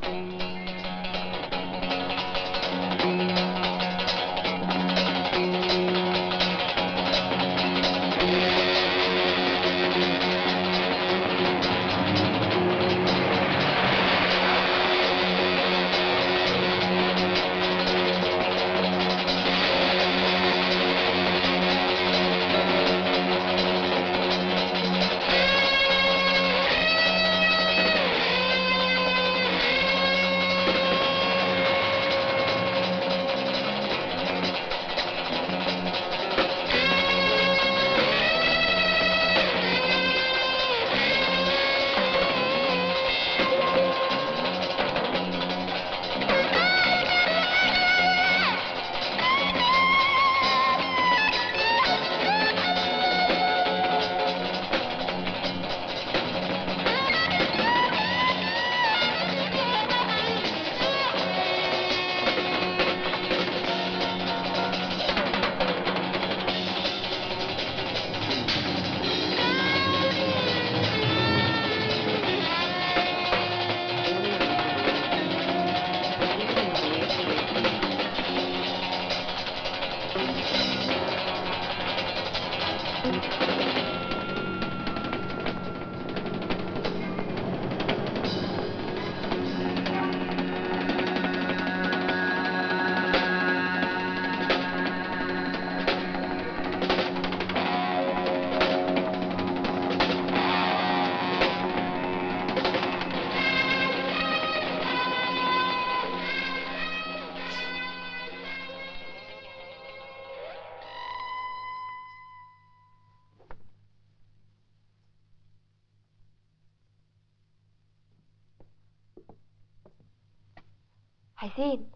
حسين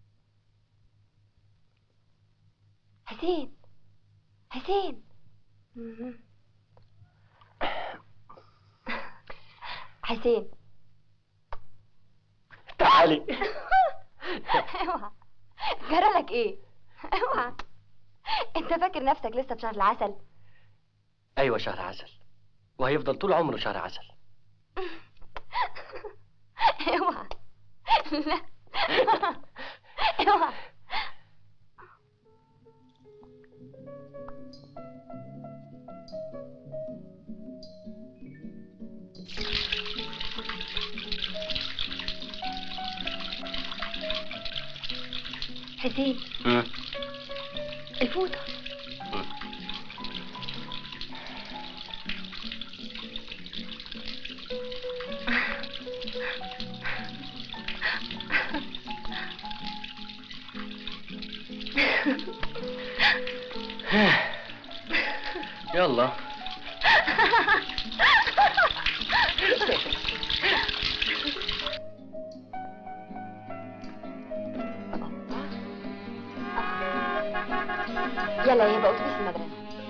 حسين حسين مهم. حسين تعالي اوعى جرالك ايه اوعى انت فاكر نفسك لسه في شهر العسل ايوه شهر عسل وهيفضل طول عمره شهر عسل اوعى لا اوعى حسين مم. الفوطة يلا يلا يا بقى اتوبيس المدرسة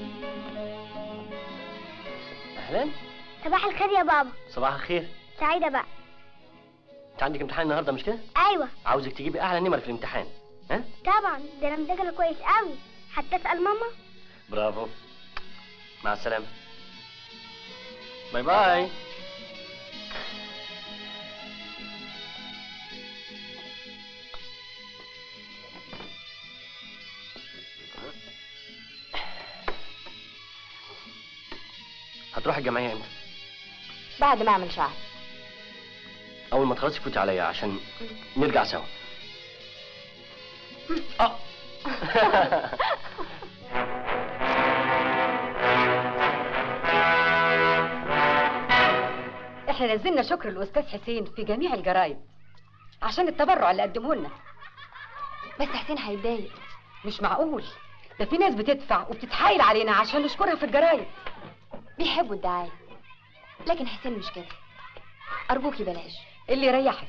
اهلا صباح الخير يا بابا صباح الخير سعيدة بقى انت عندك امتحان النهارده مش كده أيوة عاوزك تجيبي اعلى نمر في الامتحان ها طبعا ده أنا مذاكرة كويس قوي حتى أسأل ماما برافو مع السلامه باي باي هتروح الجمعيه امتى بعد ما اعمل شعر اول ما تخلصي فوتي عليا عشان نرجع سوا اه احنا نزلنا شكر الاستاذ حسين في جميع الجرايد عشان التبرع اللي قدمه لنا بس حسين هيتضايق مش معقول ده في ناس بتدفع وبتتحايل علينا عشان نشكرها في الجرايد بيحبوا الدعاية لكن حسين مش كده أرجوكي بلاش اللي يريحك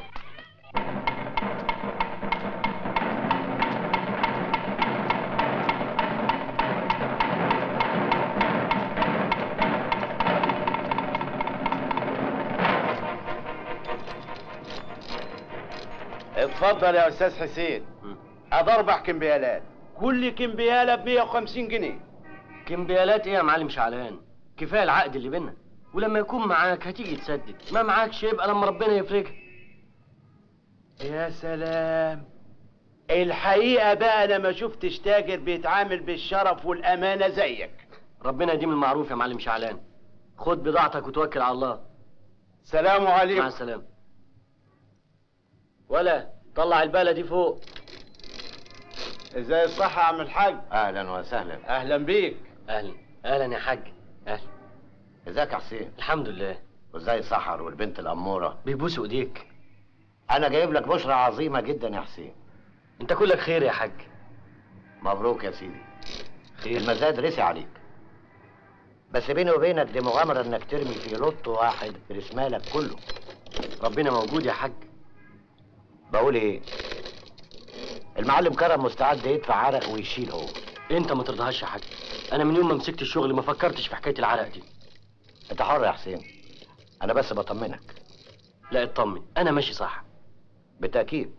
اتفضل يا استاذ حسين ادي اربع كمبيالات كل كمبياله ب 150 جنيه كمبيالات ايه يا معلم شعلان كفايه العقد اللي بينا ولما يكون معاك هتيجي تسدد ما معاكش يبقى لما ربنا يفرجها يا سلام الحقيقة بقى أنا ما شفتش تاجر بيتعامل بالشرف والأمانة زيك ربنا يديم المعروف يا معلم شعلان خد بضاعتك وتوكل على الله سلام مع عليكم السلامة ولا طلع البالة دي فوق ازاي الصحة يا عم الحاج اهلا وسهلا أهلا بيك اهلا اهلا يا حاج اهلا ازيك يا حسين الحمد لله وازاي سحر والبنت الاموره بيبوسوا ايديك انا جايب لك بشرى عظيمه جدا يا حسين انت كلك خير يا حاج مبروك يا سيدي خير المزاد رسي عليك بس بيني وبينك دي مغامره انك ترمي في لط واحد رسمالك كله ربنا موجود يا حاج بقول ايه المعلم كرم مستعد يدفع عرق ويشيل هو انت ما ترضاهاش يا حاج انا من يوم ما مسكت الشغل ما فكرتش في حكايه العرق دي انت حر يا حسين انا بس بطمنك لا اطمن انا ماشي صح بالتاكيد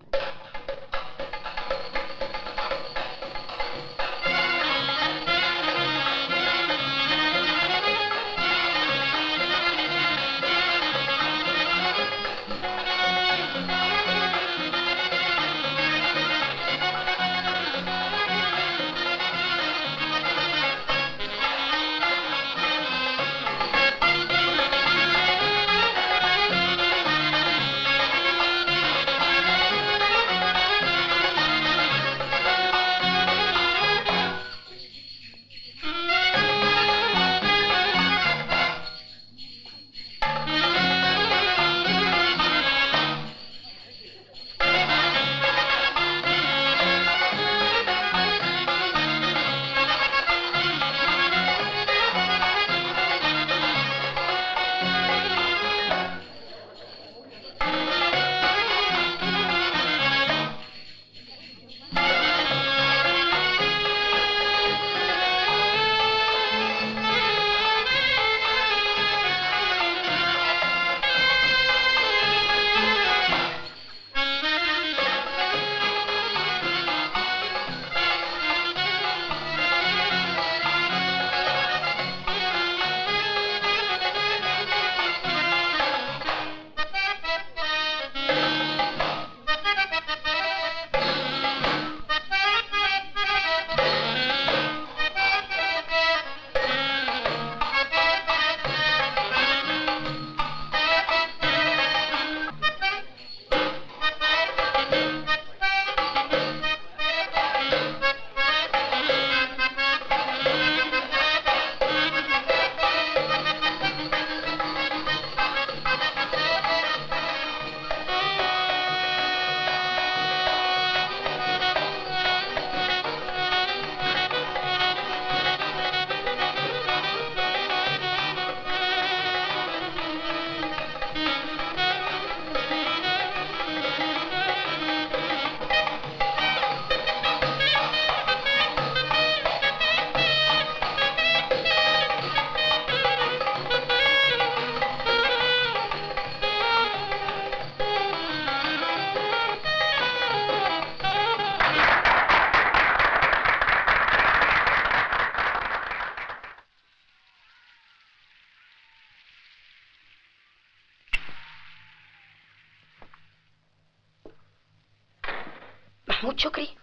محمود شكري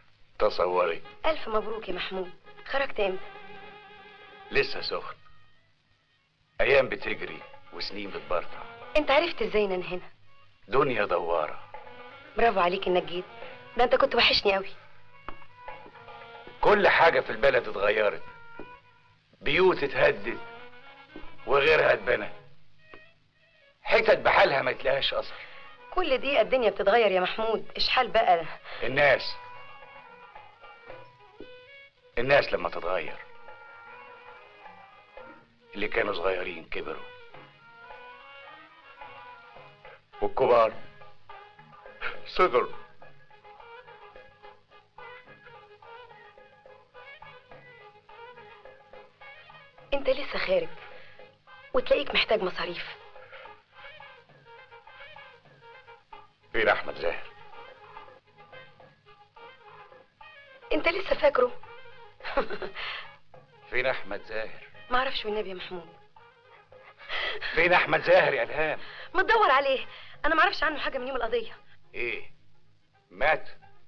تصوري ألف مبروك يا محمود خرجت امتى لسه سخن ايام بتجري وسنين بتبرطع انت عرفت ازاي ان انا هنا دنيا دواره برافو عليك انك جيت ده انت كنت وحشني قوي كل حاجه في البلد اتغيرت بيوت اتهدت وغيرها اتبنى حتت بحالها ما تلاقيهاش اثر كل دقيقة الدنيا بتتغير يا محمود اشحال بقى الناس الناس لما تتغير اللي كانوا صغيرين كبروا والكبار صغروا انت لسه خارج وتلاقيك محتاج مصاريف فين احمد زاهر انت لسه فاكره فين احمد زاهر معرفش والنبي يا محمود فين احمد زاهر يا الهام ما تدور عليه انا معرفش عنه حاجة من يوم القضية ايه مات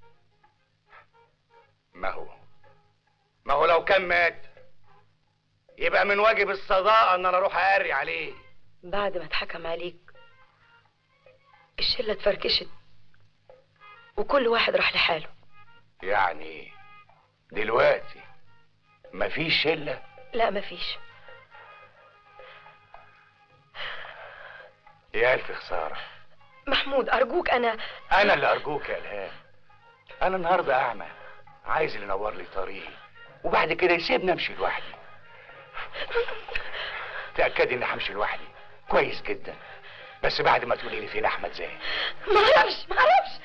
ما هو ما هو لو كان مات يبقى من واجب الصداقة ان انا اروح اقري عليه بعد ما اتحكم عليك الشلة اتفركشت وكل واحد راح لحاله يعني دلوقتي مفيش شلة لا مفيش يا الف خسارة محمود أرجوك أنا انا اللي ارجوك يا الهام انا النهارده اعمى عايز اللي ينور لي طريقي وبعد كده يسيبني امشي لوحدي تاكدي اني همشي لوحدي كويس جدا بس بعد ما تقولي لي فين احمد زاهد ما أعرفش ما أعرفش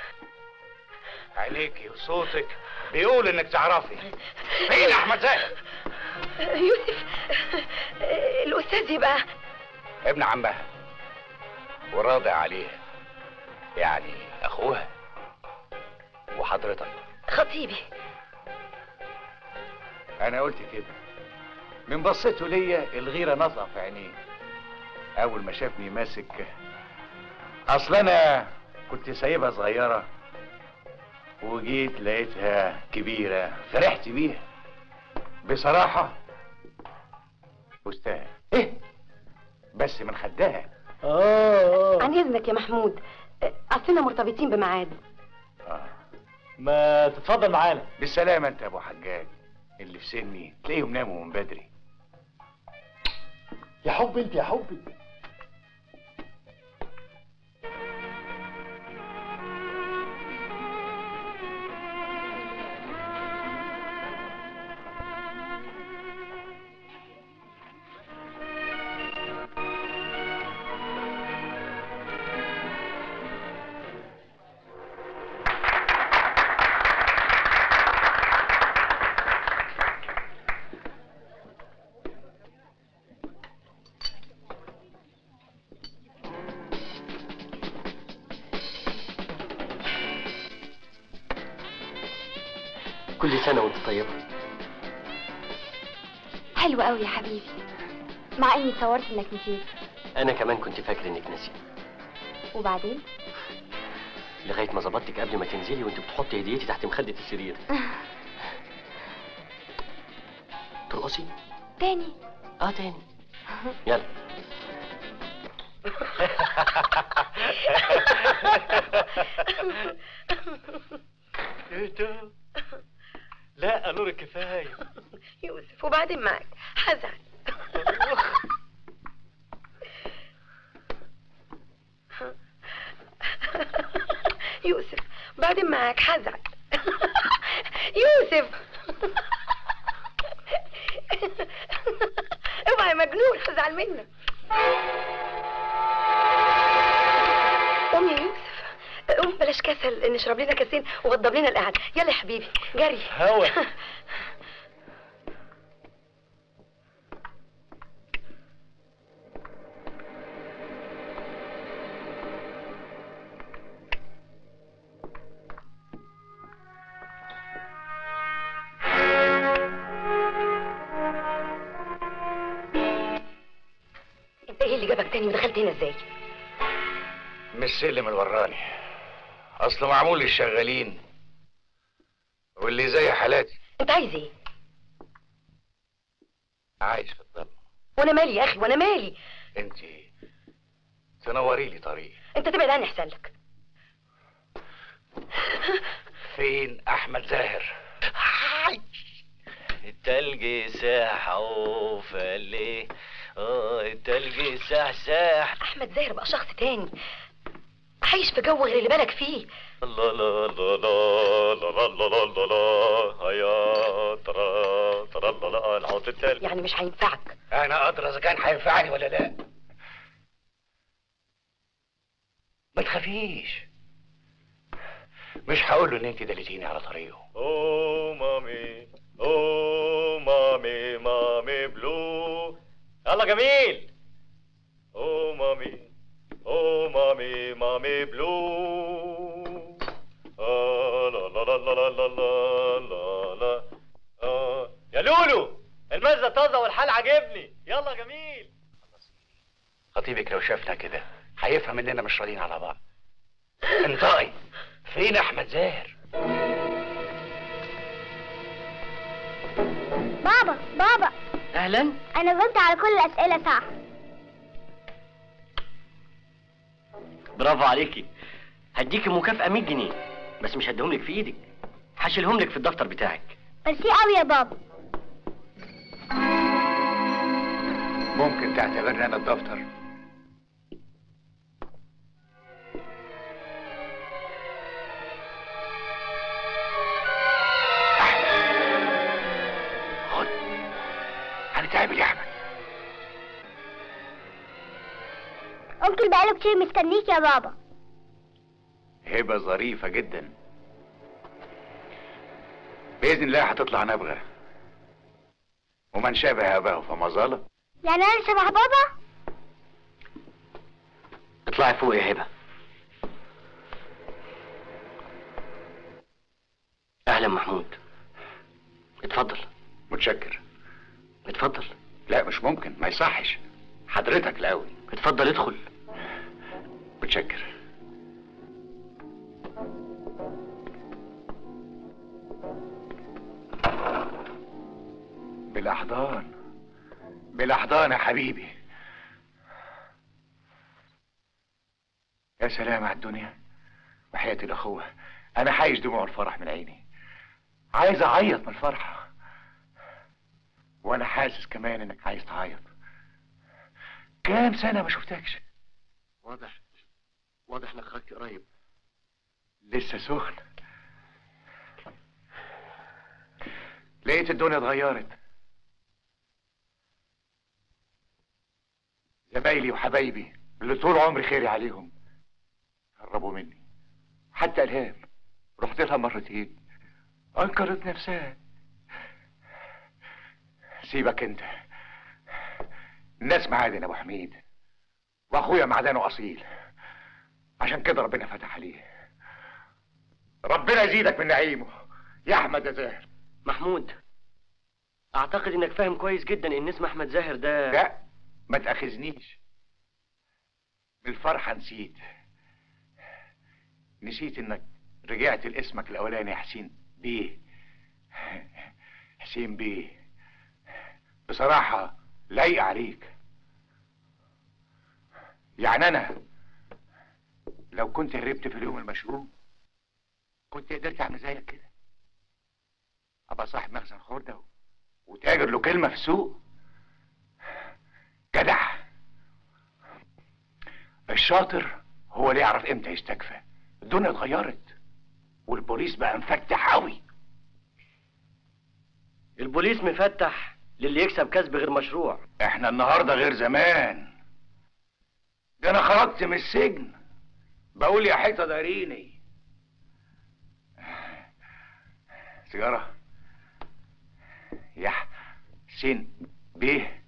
عينيكي وصوتك بيقول انك تعرفي فين احمد زاهد يوسف الأستاذ يبقى ابن عمها وراضع عليها يعني اخوها وحضرتك خطيبي انا قلت كده من بصيته ليا الغيره نظره في عينيه اول ما شافني ماسك اصل انا كنت سايبها صغيره وجيت لقيتها كبيره فرحت بيها بصراحه بستان ايه بس من خدها عن إذنك يا محمود أصلنا مرتبطين بميعاد آه. ما تتفضل معانا بالسلامه انت يا ابو حجاج اللي في سني تلاقيهم ناموا من بدري يا حب انت يا حبي كل سنة وانت طيبة حلو قوي يا حبيبي مع اني تصورت انك نسيت أنا كمان كنت فاكر إنك نسي وبعدين لغاية ما ظبطتك قبل ما تنزلي وانت بتحطي هديتي تحت مخدة السرير ترقصي؟ تاني اه تاني يلا ايه ده؟ لا نور كفاية يوسف وبعدين معك هزعل يوسف بعدين معك هزعل يوسف اوعى يا مجنون هزعل منك قوم يا يوسف قوم بلاش كسل نشرب لنا كاسين ووضب لنا القعده يلا يا حبيبي جري هوا انت ايه اللي جابك تاني ودخلت هنا ازاي من السلم الوراني اصله معمول للشغالين واللي زي حالاتي انت عايز ايه عايش في الضلمه وانا مالي يا اخي وانا مالي انت تنوري لي طريق انت تبعد عني احسن لك فين احمد زاهر التلج ساح وفلي اه التلج ساح ساح احمد زاهر بقى شخص تاني عايش في جو غير اللي بالك فيه لا لا لا لا لا لا لا لا لا هيا ترى ترى لا لا نحط التلج يعني مش هينفعك انا ادرى اذا كان هينفعني ولا لا ما تخافيش مش هقول له ان انت دلتيني على طريقه اوه مامي اوه مامي مامي بلو يلا جميل اوه مامي اوه مامي مامي بلو آه لا لا لا لا لا لا لا لا آه يا لولو المزة طازة والحال عاجبني يلا جميل خطيبك لو شافنا كده هيفهم اننا مش راضيين على بعض انطقي فين احمد زاهر بابا بابا اهلا انا جاوبت على كل الاسئله صح برافو عليكي هديكي مكافأة 100 جنيه بس مش هديهم لك في ايدك هشيلهم لك في الدفتر بتاعك ميرسي قوي يا بابا ممكن تعتبرني انا الدفتر أحمد. خد هنتقابل يا احمد ممكن بقاله كتير مستنيك يا بابا هبه ظريفه جدا باذن الله هتطلع نبغه ومن شابه اباه فما ظلم يعني انا شبه بابا اطلعي فوق يا هبة اهلا محمود اتفضل متشكر اتفضل لا مش ممكن ما يصحش حضرتك الاول اتفضل ادخل متشكر بالاحضان بالاحضان يا حبيبي يا سلام على الدنيا وحياتي الاخوه انا حايش دموع الفرح من عيني عايز اعيط من الفرحه وانا حاسس كمان انك عايز تعيط كام سنه ما شفتكش واضح واضح انك خرجت قريب لسه سخن لقيت الدنيا اتغيرت زمايلي وحبايبي اللي طول عمري خيري عليهم قربوا مني حتى الهام رحت لها مرتين انكرت نفسها سيبك انت الناس معادن يا ابو حميد واخويا معدنه اصيل عشان كده ربنا فتح عليه ربنا يزيدك من نعيمه يا احمد يا زاهر محمود اعتقد انك فاهم كويس جدا ان اسم احمد زاهر ده لا ما تاخذنيش بالفرحه نسيت نسيت انك رجعت لاسمك الاولاني يا حسين بيه حسين بيه بصراحه لايق عليك يعني انا لو كنت هربت في اليوم المشؤوم كنت قدرت اعمل زيك كده ابقى صاحب مخزن خردة وتاجر له كلمه في السوق جدع الشاطر هو اللي يعرف امتى يستكفى الدنيا اتغيرت والبوليس بقى مفتح قوي البوليس مفتح للي يكسب كسب غير مشروع احنا النهارده غير زمان ده انا خرجت من السجن بقول يا حيطه داريني سيجاره يا حسين بيه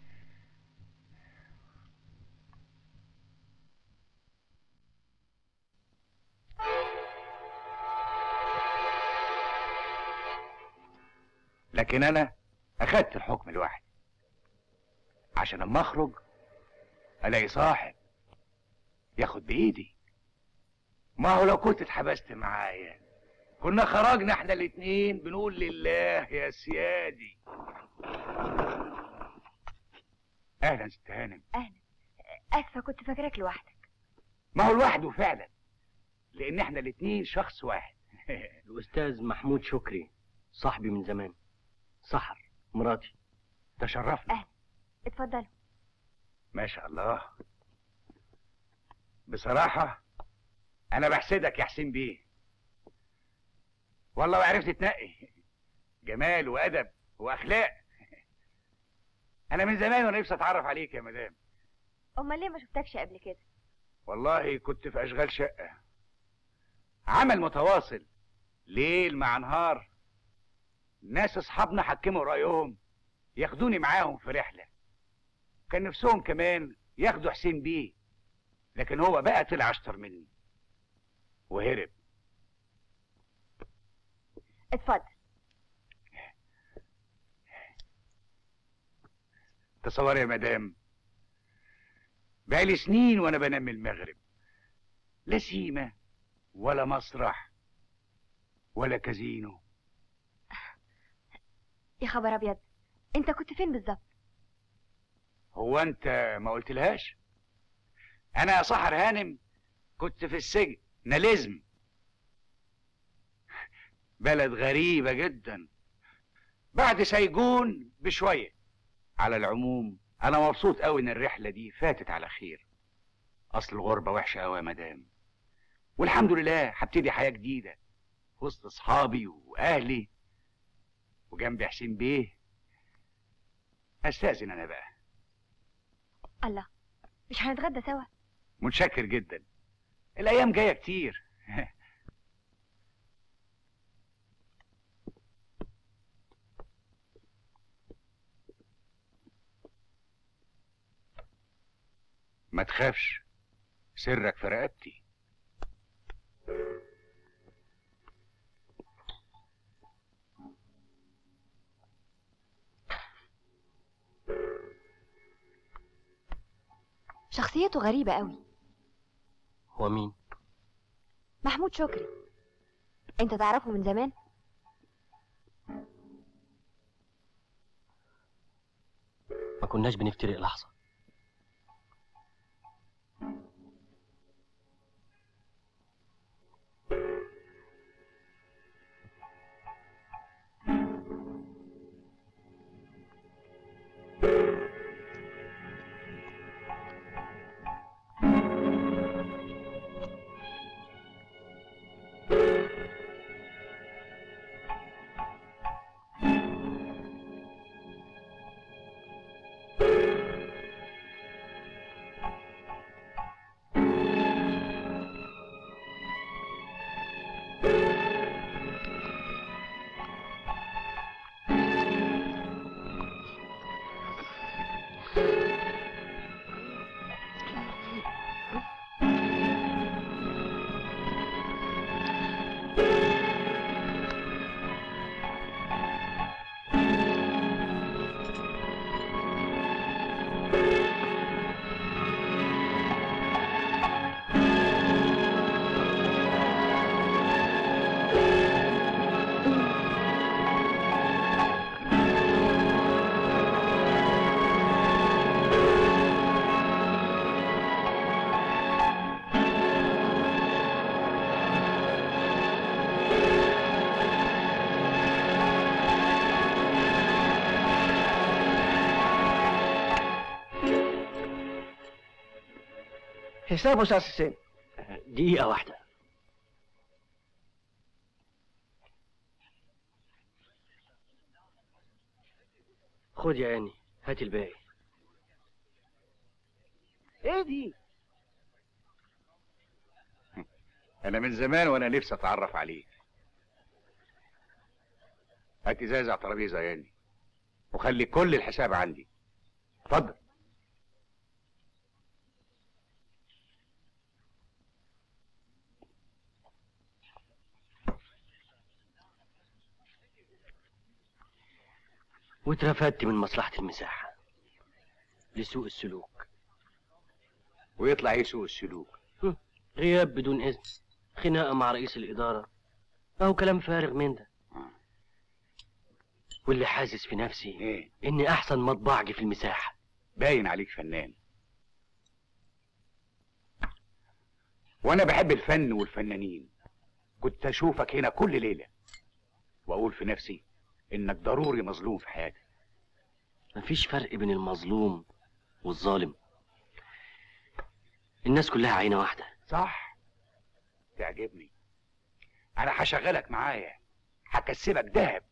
لكن انا اخدت الحكم لوحدي عشان اما اخرج الاقي صاحب ياخد بايدي ما هو لو كنت اتحبست معايا كنا خرجنا احنا الاتنين بنقول لله يا سيادي اهلا ست هانم اهلا اسفه كنت فاكراك لوحدك ما هو لوحده فعلا لان احنا الاتنين شخص واحد الاستاذ محمود شكري صاحبي من زمان سحر مراتي تشرفنا اهلا اتفضلوا ما شاء الله بصراحة أنا بحسدك يا حسين بيه والله وعرفت تنقي جمال وأدب وأخلاق أنا من زمان وأنا نفسي أتعرف عليك يا مدام امال ليه ما شفتكش قبل كده والله كنت في أشغال شقة عمل متواصل ليل مع نهار ناس أصحابنا حكموا رأيهم ياخدوني معاهم في رحلة كان نفسهم كمان ياخدوا حسين بيه لكن هو بقى طلع اشطر مني وهرب اتفضل تصور يا مدام بقالي سنين وانا بنام المغرب لا سيمة ولا مسرح ولا كازينو يا خبر ابيض انت كنت فين بالظبط هو انت ما قلتلهاش انا يا سحر هانم كنت في السجن نالزم بلد غريبة جدا بعد سيجون بشوية على العموم انا مبسوط قوي ان الرحلة دي فاتت على خير اصل الغربة وحشة قوي يا مدام والحمد لله هبتدي حياة جديدة وسط اصحابي واهلي وجنبي حسين بيه استاذن انا بقى الله مش هنتغدى سوا متشكر جدا الايام جايه كتير ما تخافش سرك في رقبتي شخصيته غريبة قوي هو مين محمود شكري انت تعرفه من زمان ما كناش بنفترق لحظة حساب استاذ حسين دقيقة واحدة خد يا عيني هات الباقي ايه دي انا من زمان وانا نفسي اتعرف عليه هات ازاز على الترابيزه يا عيني وخلي كل الحساب عندي اتفضل واترفدت من مصلحة المساحة لسوء السلوك ويطلع ايه سوء السلوك غياب بدون إذن خناقة مع رئيس الإدارة أو كلام فارغ من ده واللي حاسس في نفسي ايه إني أحسن مطبعجي في المساحة باين عليك فنان وانا بحب الفن والفنانين كنت اشوفك هنا كل ليله واقول في نفسي انك ضروري مظلوم في حياتك مفيش فرق بين المظلوم والظالم الناس كلها عينة واحدة صح تعجبني انا هشغلك معايا هكسبك دهب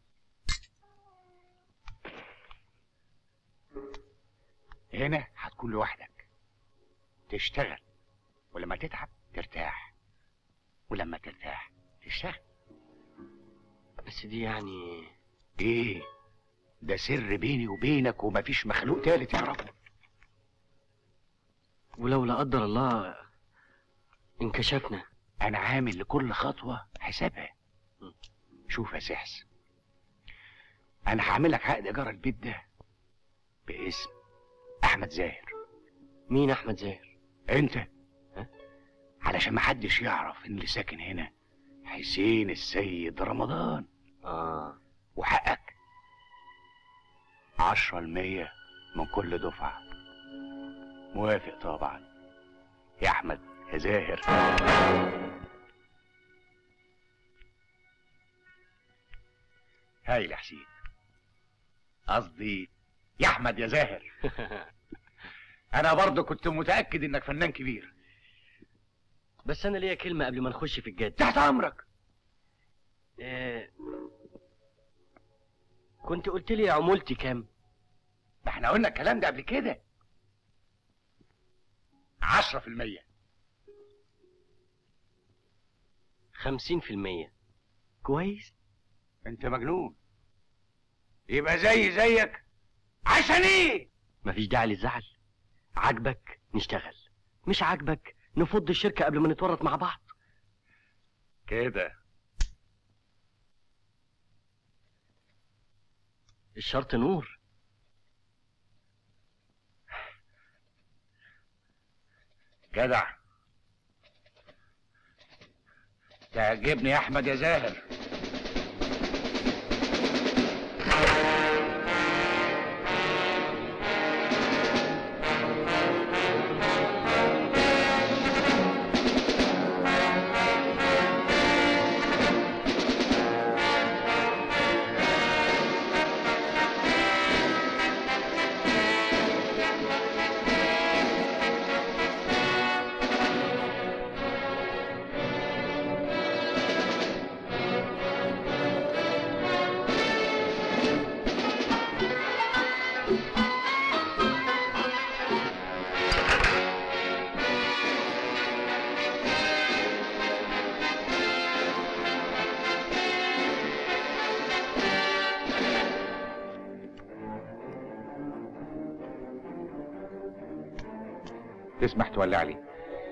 هنا هتكون لوحدك تشتغل ولما تتعب ترتاح ولما ترتاح تشتغل بس دي يعني ايه ده سر بيني وبينك ومفيش مخلوق تالت يعرفه ولو لا قدر الله انكشفنا انا عامل لكل خطوه حسابها شوف يا سحس انا هعمل لك عقد ايجار البيت ده باسم احمد زاهر مين احمد زاهر انت علشان محدش يعرف ان اللي ساكن هنا حسين السيد رمضان اه وحقك عشرة المية من كل دفعة موافق طبعا يا أحمد يا زاهر هاي يا حسين قصدي يا أحمد يا زاهر أنا برضه كنت متأكد إنك فنان كبير بس انا ليا كلمه قبل ما نخش في الجد تحت أمرك آه كنت قلت لي عمولتي كام ده احنا قلنا الكلام ده قبل كده عشرة في المية خمسين في المية كويس انت مجنون يبقى زي زيك عشان ايه مفيش داعي للزعل عاجبك نشتغل مش عاجبك نفض الشركة قبل ما نتورط مع بعض كده الشرط نور جدع تعجبني يا احمد يا زاهر تسمح تولع لي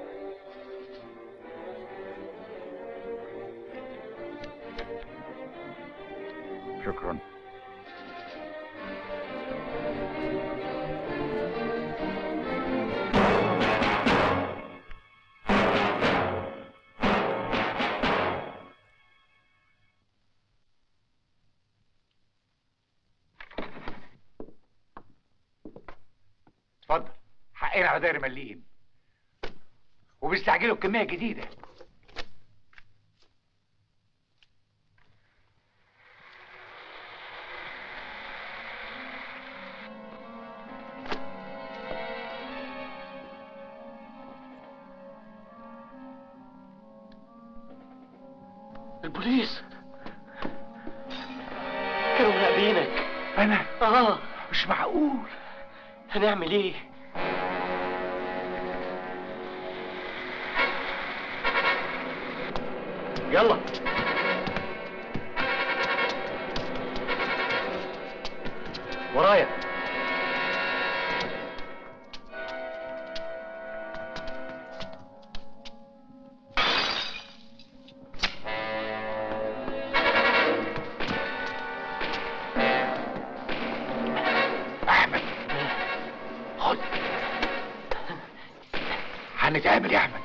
شكرا اتفضل حقنا على داير مليين وبيستعجلوا بكمية جديدة البوليس كانوا مراقبينك أنا اه مش معقول هنعمل ايه يلا ورايا أحمد خد هنتقابل يا أحمد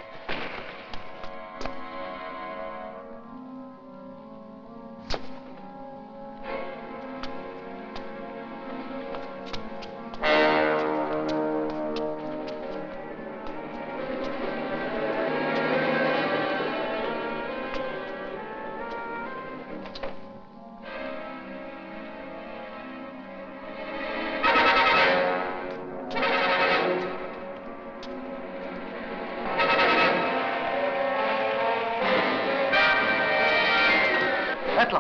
اطلع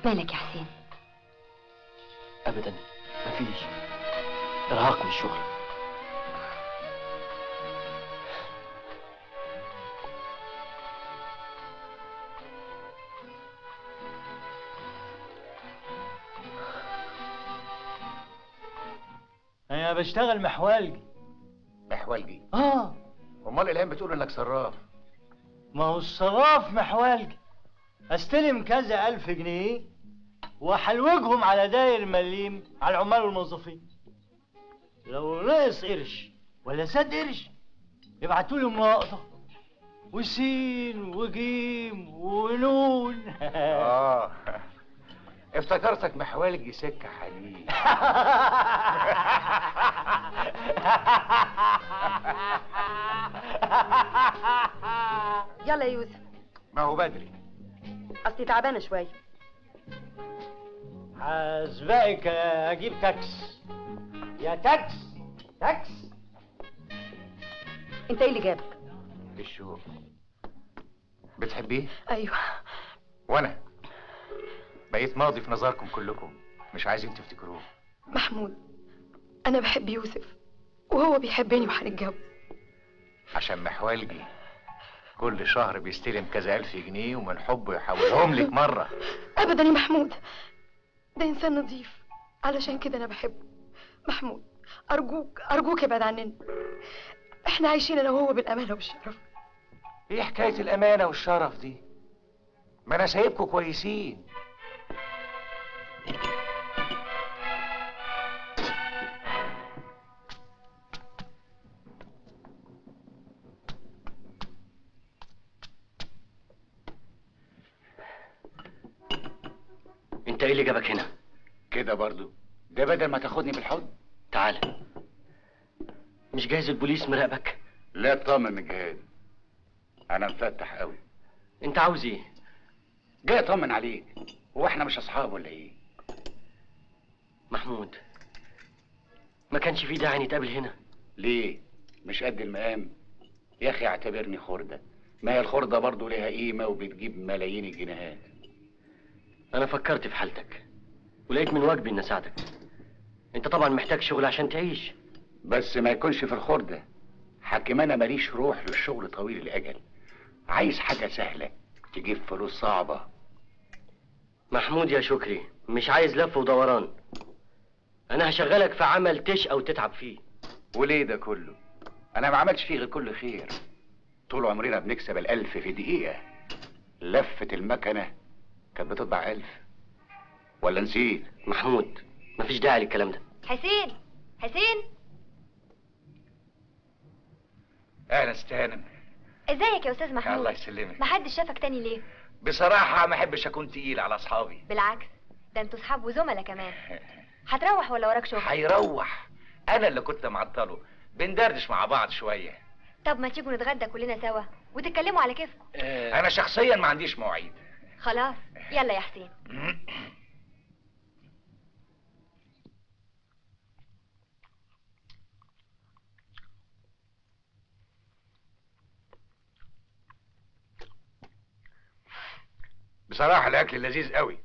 مالك يا حسين ابدا مفيش ارهاق من الشغل انا بشتغل محوالجي محولجي اه امال الان بتقول انك صراف ما هو الصراف محوالجي استلم كذا الف جنيه وحلوجهم على داير مليم على العمال والموظفين لو نقص قرش ولا زاد قرش يبعتوا لي مناقضه وسين وجيم ونون اه افتكرتك محوالجي سكه حديد يلا يا يوسف ما هو بدري اصلي تعبانه شويه هسبقك اجيب تاكس يا تاكس تاكس انت ايه اللي جابك الشوق بتحبيه ايوه وانا بقيت ماضي في نظركم كلكم مش عايزين تفتكروه محمود انا بحب يوسف وهو بيحبني وهنتجوز عشان محوالجي كل شهر بيستلم كذا ألف جنيه ومن حبه يحولهم لك مرة ابدا يا محمود ده انسان نظيف علشان كده انا بحبه محمود ارجوك ارجوك ابعد عننا احنا عايشين انا وهو بالامانه والشرف ايه حكاية الأمانة والشرف دي؟ ما أنا سايبكم كويسين انت ايه اللي جابك هنا كده برضو ده بدل ما تاخدني بالحضن تعال مش جايز البوليس مراقبك لا اطمن من جهاد أنا مفتح قوي انت عاوز ايه جاي أطمن عليك هو احنا مش أصحاب ولا إيه؟ محمود ما كانش في داعي نتقابل هنا ليه؟ مش قد المقام؟ يا أخي اعتبرني خردة ما هي الخردة برضو ليها قيمة وبتجيب ملايين الجنيهات انا فكرت في حالتك ولقيت من واجبي اني اساعدك انت طبعا محتاج شغل عشان تعيش بس ما يكونش في الخردة حكم أنا ماليش روح للشغل طويل الأجل عايز حاجة سهلة تجيب فلوس صعبة محمود يا شكري مش عايز لف ودوران انا هشغلك في عمل تشقى وتتعب فيه وليه ده كله؟ أنا ما عملتش فيه غير كل خير طول عمرنا بنكسب الألف في دقيقة لفة المكنة كانت بتطبع ألف ولا نسيت؟ محمود مفيش داعي للكلام ده حسين حسين أهلا استهانم ازيك يا استاذ محمود الله يسلمك محدش شافك تاني ليه بصراحة ما أحبش أكون تقيل على أصحابي بالعكس ده انتوا صحاب وزملاء كمان هتروح ولا وراك شغل هيروح أنا اللي كنت معطله بندردش مع بعض شوية طب ما تيجوا نتغدى كلنا سوا وتتكلموا على كيفكم أنا شخصيا ما عنديش مواعيد خلاص يلا يا حسين بصراحة الأكل لذيذ قوي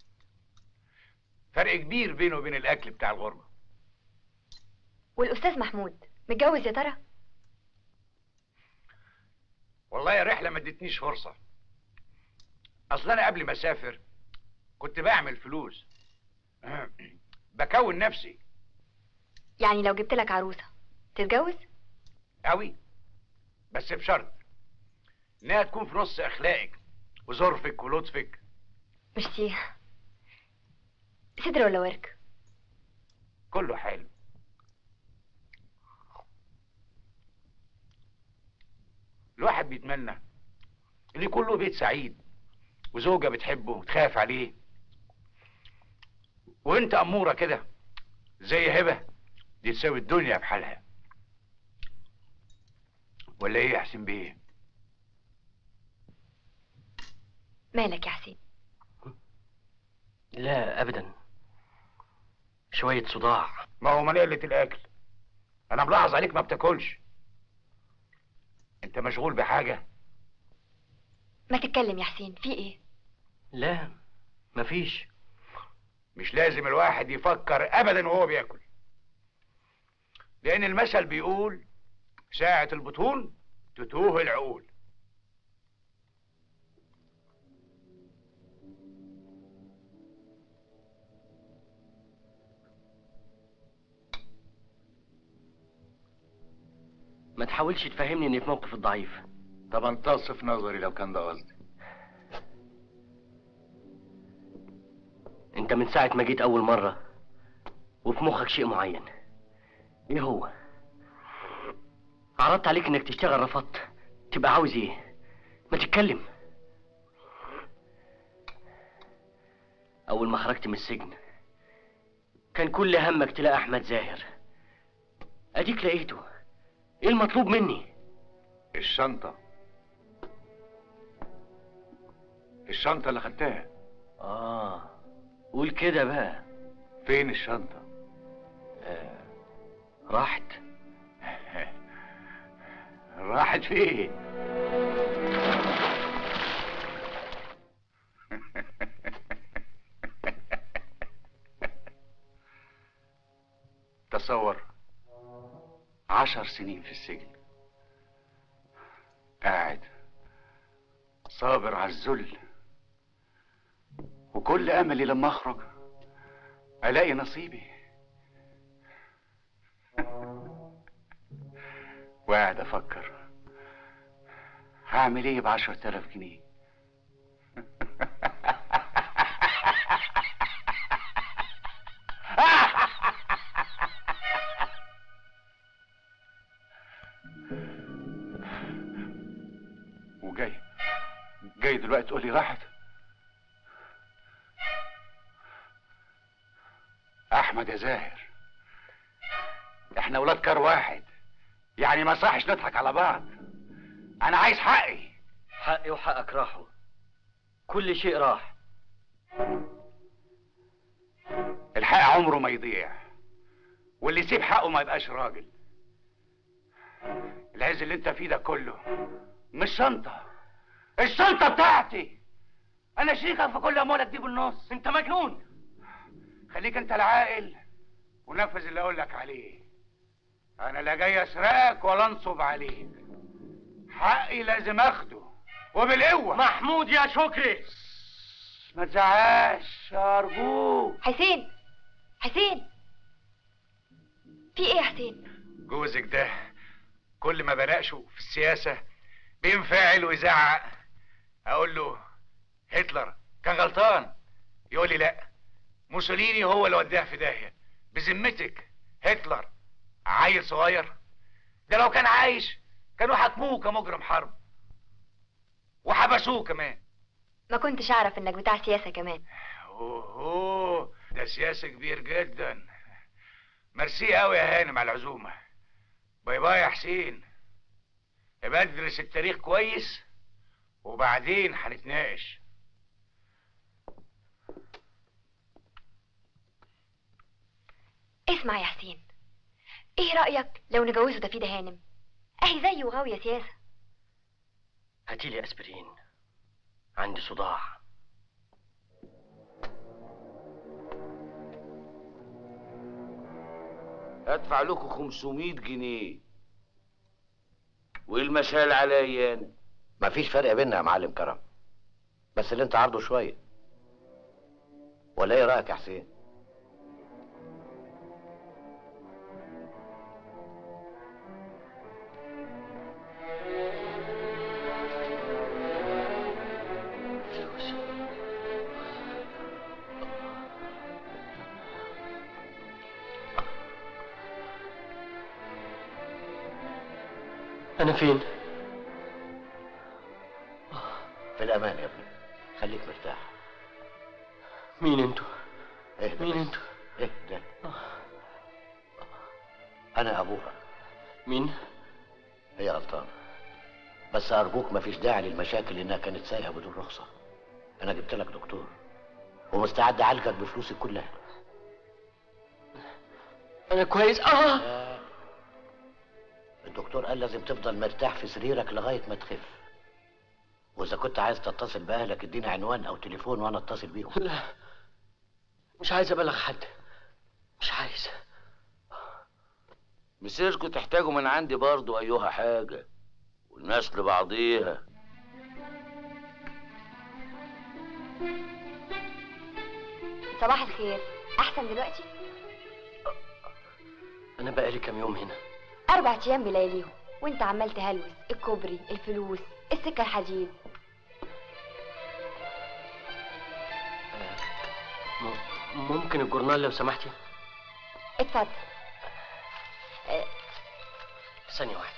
فرق كبير بينه وبين الأكل بتاع الغربة والاستاذ محمود متجوز يا ترى والله الرحلة ما ادتنيش فرصة أصل أنا قبل ما أسافر كنت بعمل فلوس بكون نفسي يعني لو جبت لك عروسه تتجوز قوي بس بشرط إنها تكون في نص أخلاقك وظرفك ولطفك ميرسي صدر ولا ورك كله حلو الواحد بيتمنى ان يكون له بيت سعيد وزوجة بتحبه وتخاف عليه وانت أمورة كده زي هبة دي تساوي الدنيا بحالها ولا ايه يا حسين بيه مالك يا حسين لا ابدا شوية صداع ما هو من قلة الأكل أنا ملاحظ عليك ما بتاكلش أنت مشغول بحاجة ما تتكلم يا حسين في ايه لا مفيش مش لازم الواحد يفكر ابدا وهو بياكل لان المثل بيقول ساعة البطون تتوه العقول ما تحاولش تفهمني اني في موقف الضعيف طب انتصف نظري لو كان ده قصدي انت من ساعة ما جيت اول مرة وفي مخك شيء معين ايه هو عرضت عليك انك تشتغل رفضت تبقى عاوز ايه ما تتكلم اول ما خرجت من السجن كان كل همك تلاقي احمد زاهر اديك لقيته ايه المطلوب مني الشنطة الشنطة اللي خدتها اه قول كده بقى فين الشنطة آه. راحت راحت فين تصور عشر سنين في السجن قاعد صابر على الذل وكل املي لما اخرج الاقي نصيبي وقاعد افكر هعمل ايه بعشرة آلاف جنيه وجاي جاي دلوقتي تقول لي راحت احمد يا زاهر احنا ولاد كار واحد يعني ما صحش نضحك على بعض انا عايز حقي حقي وحقك راحوا كل شيء راح الحق عمره ما يضيع واللي يسيب حقه ما يبقاش راجل العز اللي انت فيه ده كله مش شنطة الشنطة بتاعتي انا شريكك في كل اموالك دي بالنص انت مجنون خليك انت العاقل ونفذ اللي اقول لك عليه انا لا جاي اسرقك ولا انصب عليك حقي لازم اخده وبالقوة محمود يا شكري ما تزعقش ارجوك حسين حسين في ايه يا حسين جوزك ده كل ما بناقشه في السياسة بينفعل ويزعق اقول له هتلر كان غلطان يقول لي لا موسوليني هو اللي وداها في داهية بذمتك هتلر عيل صغير ده لو كان عايش كانوا حكموه كمجرم حرب وحبسوه كمان ما كنتش اعرف انك بتاع سياسة كمان اوه ده سياسي كبير جدا ميرسي قوي يا هانم على العزومه باي باي يا حسين يبقى ادرس التاريخ كويس وبعدين هنتناقش اسمع يا حسين ايه رأيك لو نجوزه ده في ده هانم اهي زيه وغاوية سياسة هاتيلي اسبرين عندي صداع ادفع لكم 500 جنيه وايه المشال عليا انا مفيش فرق بيننا يا معلم كرم بس اللي انت عارضه شويه ولا ايه رايك يا حسين فلوس انا فين في الامان يا ابني خليك مرتاح مين انتوا اهدى مين بس. انتوا اهدى انا ابوها مين هي غلطانه بس ارجوك مفيش داعي للمشاكل انها كانت سايقه بدون رخصه انا جبت لك دكتور ومستعد اعالجك بفلوسي كلها انا كويس اه الدكتور قال لازم تفضل مرتاح في سريرك لغايه ما تخف واذا كنت عايز تتصل باهلك اديني عنوان او تليفون وانا اتصل بيهم لا مش عايز ابلغ حد مش عايز مسيركم تحتاجوا من عندي برضو ايها حاجة والناس لبعضيها صباح الخير احسن دلوقتي انا بقالي كام يوم هنا اربع ايام بلياليهم وانت عمال تهلوس الكوبري الفلوس السكه الحديد م- ممكن الجورنال لو سمحتي اتفضل ثانية واحدة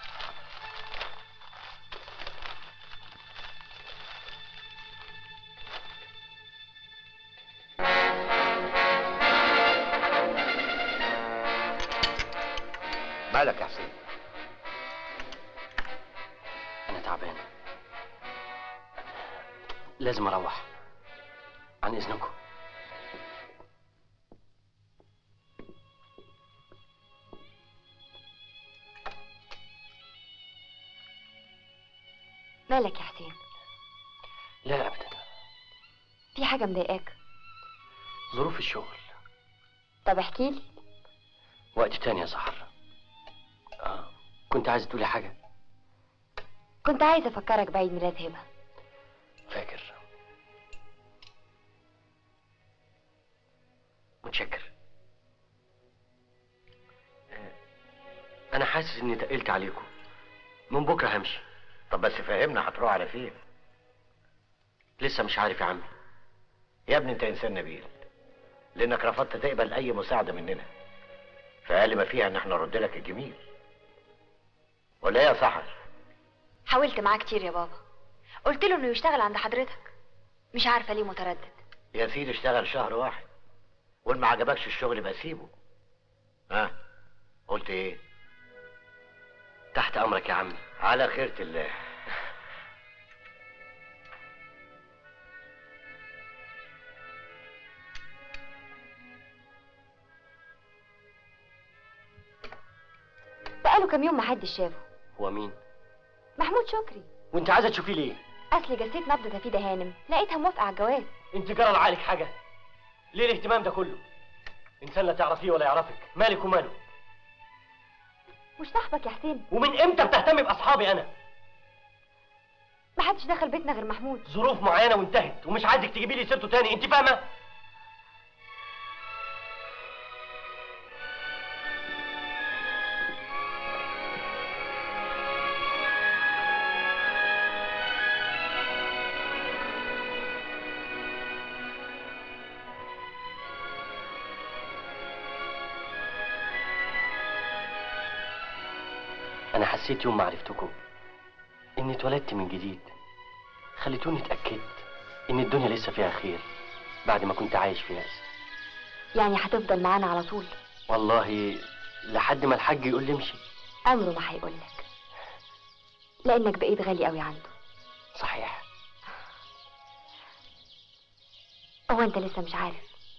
مالك يا حسين أنا تعبان لازم أروح عن إذنكم مالك يا حسين لا أبدا في حاجه مضايقاك ظروف الشغل طب احكي لي وقت تاني يا سحر آه. كنت عايز تقولي حاجة كنت عايزه افكرك بعيد ميلاد هبه فاكر متشكر آه، أنا حاسس إني تقلت عليكم من بكرة همشي طب بس فهمنا هتروح على فين لسه مش عارف يا عمي يا ابني انت انسان نبيل لانك رفضت تقبل اي مساعده مننا فاقل ما فيها ان احنا نرد لك الجميل ولا ايه يا سحر حاولت معاه كتير يا بابا قلت له انه يشتغل عند حضرتك مش عارفه ليه متردد يا سيدي اشتغل شهر واحد وان ما عجبكش الشغل يبقى سيبه ها قلت ايه تحت أمرك يا عمي على خيرة الله بقاله كام يوم محدش شافه هو مين؟ محمود شكري وأنت عايزة تشوفيه ليه؟ اصل جسيت نبض تفيدة هانم لقيتها موافقه على الجواز أنت جرى لعقلك حاجة ليه الاهتمام ده كله؟ إنسان لا تعرفيه ولا يعرفك مالك وماله مش صاحبك يا حسين ومن إمتى بتهتمي بأصحابي أنا؟ محدش دخل بيتنا غير محمود ظروف معينة وانتهت ومش عايزك تجيبي لي سيرته تاني أنت فاهمة؟ أنا حسيت يوم ما عرفتكم إني اتولدت من جديد خليتوني اتأكدت إن الدنيا لسه فيها خير بعد ما كنت عايش في يأس يعني هتفضل معانا على طول والله لحد ما الحاج يقول لي امشي عمره ما هيقولك لانك بقيت غالي قوي عنده صحيح هو انت لسه مش عارف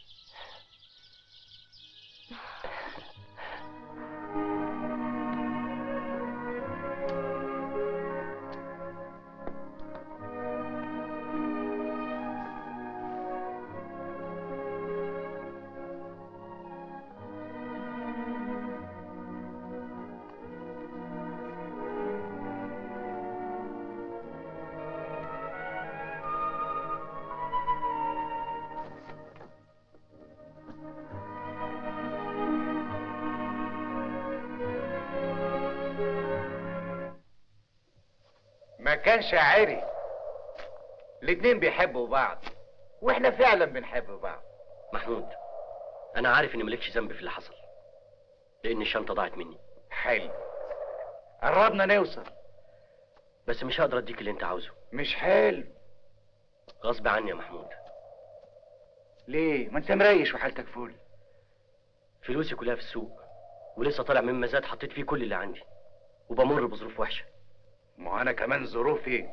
ما كانش عاري الاتنين بيحبوا بعض واحنا فعلا بنحب بعض محمود أنا عارف إن مالكش ذنب في اللي حصل لأن الشنطة ضاعت مني حلو قربنا نوصل بس مش هقدر أديك اللي أنت عاوزه مش حلو غصب عني يا محمود ليه ما انت مريش وحالتك فل فلوسي كلها في السوق ولسه طالع من مزاد حطيت فيه كل اللي عندي وبمر بظروف وحشة ما انا كمان ظروفي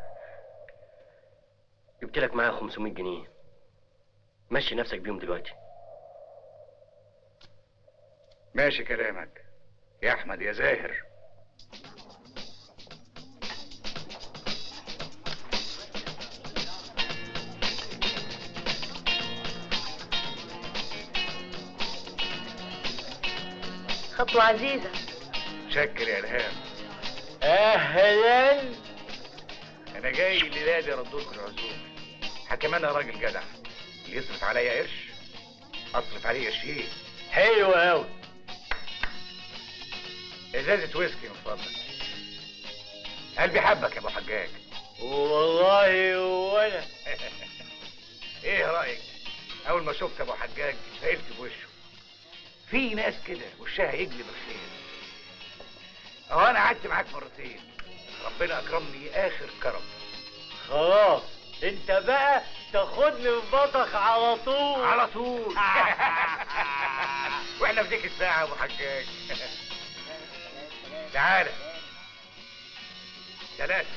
جبت لك معايا 500 جنيه مشي نفسك بيهم دلوقتي ماشي كلامك يا احمد يا زاهر خطوة عزيزة شكر يا الهام اهلا انا جاي الليله دي اردلكم العزومه حكم انا راجل جدع اللي يصرف عليا قرش اصرف عليه قرشين حلو قوي ازازه ويسكي من فضلك قلبي حبك يا ابو حجاج والله وانا ايه رايك اول ما شفت ابو حجاج سالت بوشه في ناس كده وشها يجلب الخير اهو انا قعدت معاك مرتين ربنا اكرمني اخر كرم خلاص انت بقى تاخدني في بطك على طول على طول واحنا في ديك الساعه يا ابو حجاج تعالى ثلاثة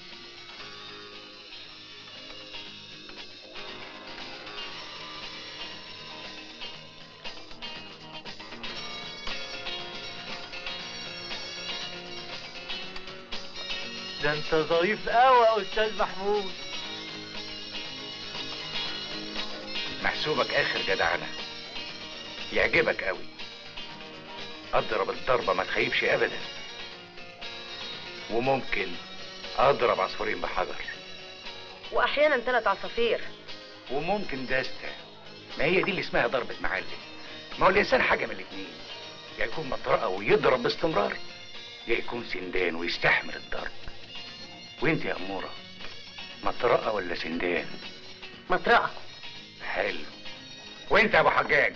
ده انت ظريف قوي يا استاذ محمود محسوبك اخر جدعنة يعجبك قوي اضرب الضربة ما تخيبش ابدا وممكن اضرب عصفورين بحجر وأحيانا ثلاث عصافير وممكن دستة ما هي دي اللي اسمها ضربة معلم ما هو الانسان حاجة من الاتنين يا يكون مطرقة ويضرب باستمرار يا يكون سندان ويستحمل الضرب وانت يا امورة مطرقة ولا سندان مطرقة حلو وانت يا ابو حجاج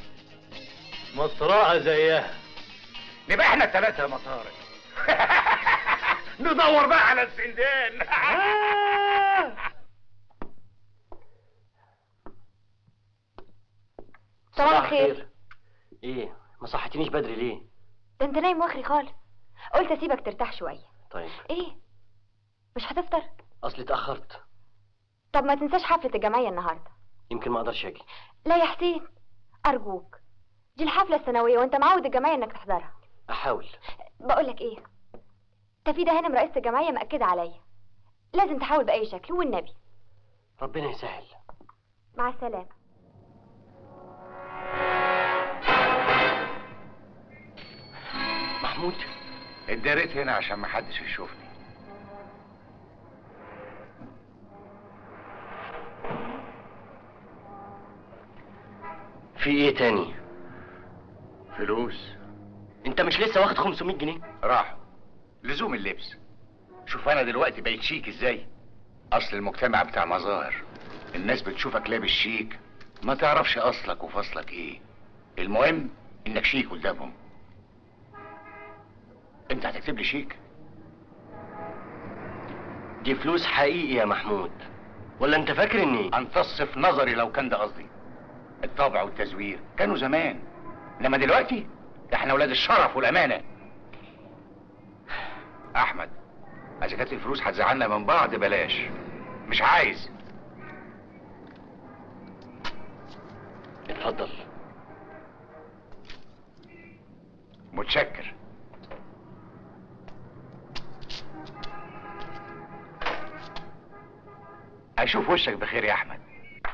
مطرقة زيها نبقى احنا الثلاثة مطارق ندور بقى على السندان صباح الخير ايه ما صحتنيش بدري ليه ده انت نايم واخري خالص قلت اسيبك ترتاح شويه طيب ايه مش هتفطر اصلي اتاخرت طب ما تنساش حفله الجمعيه النهارده يمكن ما اقدرش اجي لا يا حسين ارجوك دي الحفله السنويه وانت معود الجمعيه انك تحضرها احاول بقول لك ايه تفيدة هانم رئيسة الجمعية مأكدة عليا لازم تحاول بأي شكل والنبي ربنا يسهل مع السلامة محمود اتداريت هنا عشان ما حدش يشوفني في ايه تاني فلوس انت مش لسه واخد 500 جنيه راحوا لزوم اللبس شوف انا دلوقتي بقيت شيك ازاي اصل المجتمع بتاع مظاهر الناس بتشوفك لابس شيك ما تعرفش اصلك وفصلك ايه المهم انك شيك قدامهم انت هتكتب لي شيك دي فلوس حقيقي يا محمود ولا انت فاكر اني امتص في نظري لو كان ده قصدي الطبع والتزوير كانوا زمان انما دلوقتي احنا ولاد الشرف والامانه احمد اذا كانت الفلوس هتزعلنا من بعض بلاش مش عايز اتفضل متشكر اشوف وشك بخير يا احمد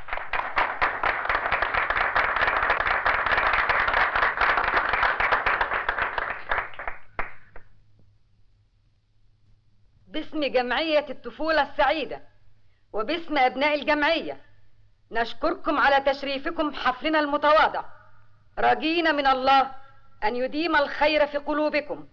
باسم جمعية الطفولة السعيدة وباسم أبناء الجمعية نشكركم على تشريفكم حفلنا المتواضع راجين من الله أن يديم الخير في قلوبكم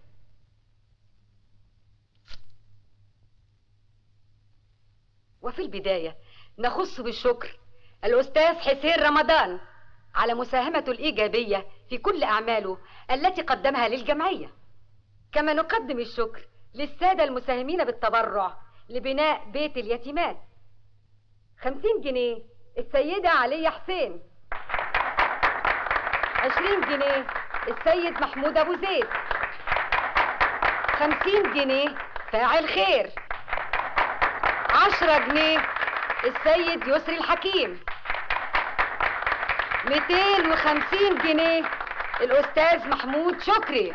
وفي البداية نخص بالشكر الأستاذ حسين رمضان على مساهمته الإيجابية في كل أعماله التي قدمها للجمعية كما نقدم الشكر للسادة المساهمين بالتبرع لبناء بيت اليتيمات خمسين جنيه السيدة علية حسين عشرين جنيه السيد محمود أبو زيد خمسين جنيه فاعل خير عشرة جنيه السيد يسري الحكيم ميتين وخمسين جنيه الأستاذ محمود شكري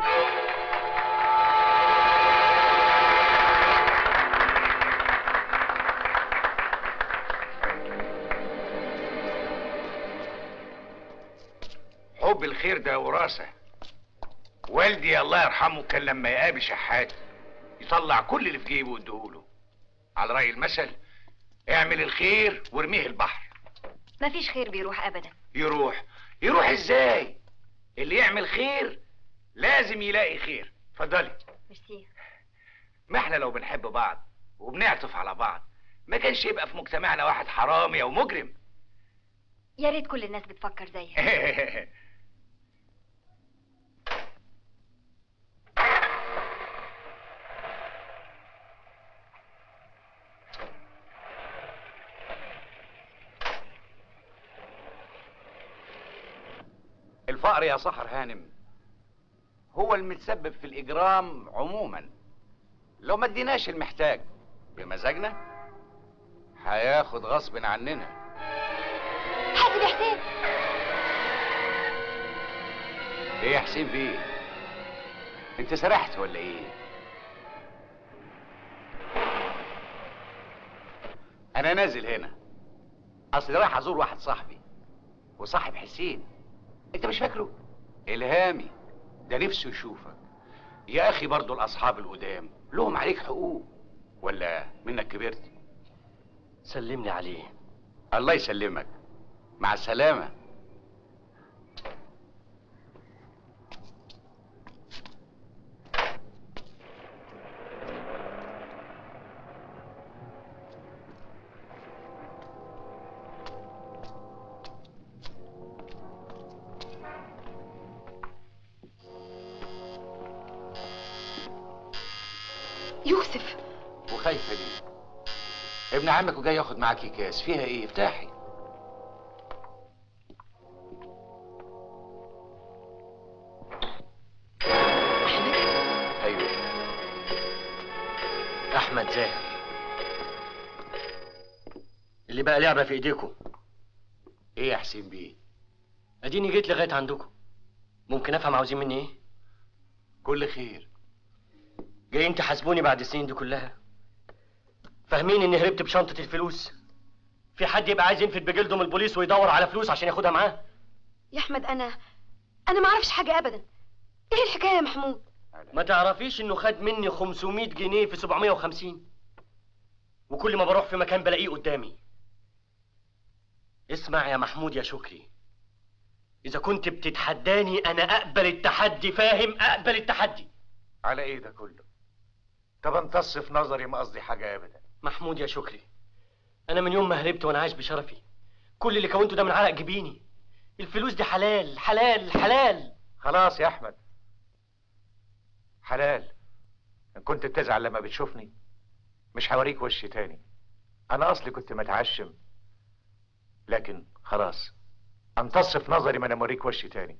حب الخير ده وراثة والدي الله يرحمه كان لما يقابل شحات يطلع كل اللي في جيبه ويديهوله على رأي المثل اعمل الخير وارميه البحر مفيش خير بيروح ابدا يروح يروح ازاي اللي يعمل خير لازم يلاقي خير اتفضلي ميرسي ما احنا لو بنحب بعض وبنعطف على بعض ما كانش يبقى في مجتمعنا واحد حرامي او مجرم يا ريت كل الناس بتفكر زيك الفقر يا سحر هانم هو المتسبب في الاجرام عموما لو ما اديناش المحتاج بمزاجنا هياخد غصب عننا حاسب يا حسين ايه يا حسين في ايه انت سرحت ولا ايه انا نازل هنا اصل رايح ازور واحد صاحبي وصاحب حسين انت مش فاكره الهامي ده نفسه يشوفك يا اخي برضو الاصحاب القدام لهم عليك حقوق ولا منك كبرت سلم لي عليه الله يسلمك مع السلامه يوسف وخايفه ليه ابن عمك وجاي ياخد معاكي كاس فيها ايه افتحي ايوه احمد زاهر اللي بقى لعبه في ايديكم ايه يا حسين بيه اديني جيت لغايه عندكم ممكن افهم عاوزين مني ايه كل خير جايين تحاسبوني بعد السنين دي كلها فاهمين اني هربت بشنطه الفلوس في حد يبقى عايز ينفد بجلده من البوليس ويدور على فلوس عشان ياخدها معاه يا احمد انا انا ما اعرفش حاجه ابدا ايه الحكايه يا محمود ما تعرفيش انه خد مني 500 جنيه في 750 وكل ما بروح في مكان بلاقيه قدامي اسمع يا محمود يا شكري اذا كنت بتتحداني انا اقبل التحدي فاهم اقبل التحدي على ايه ده كله طب امتص في نظري ما قصدي حاجه ابدا محمود يا شكري انا من يوم ما هربت وانا عايش بشرفي كل اللي كونته ده من عرق جبيني الفلوس دي حلال حلال حلال خلاص يا احمد حلال ان كنت بتزعل لما بتشوفني مش هوريك وشي تاني انا اصلي كنت متعشم لكن خلاص امتص في نظري ما انا موريك وشي تاني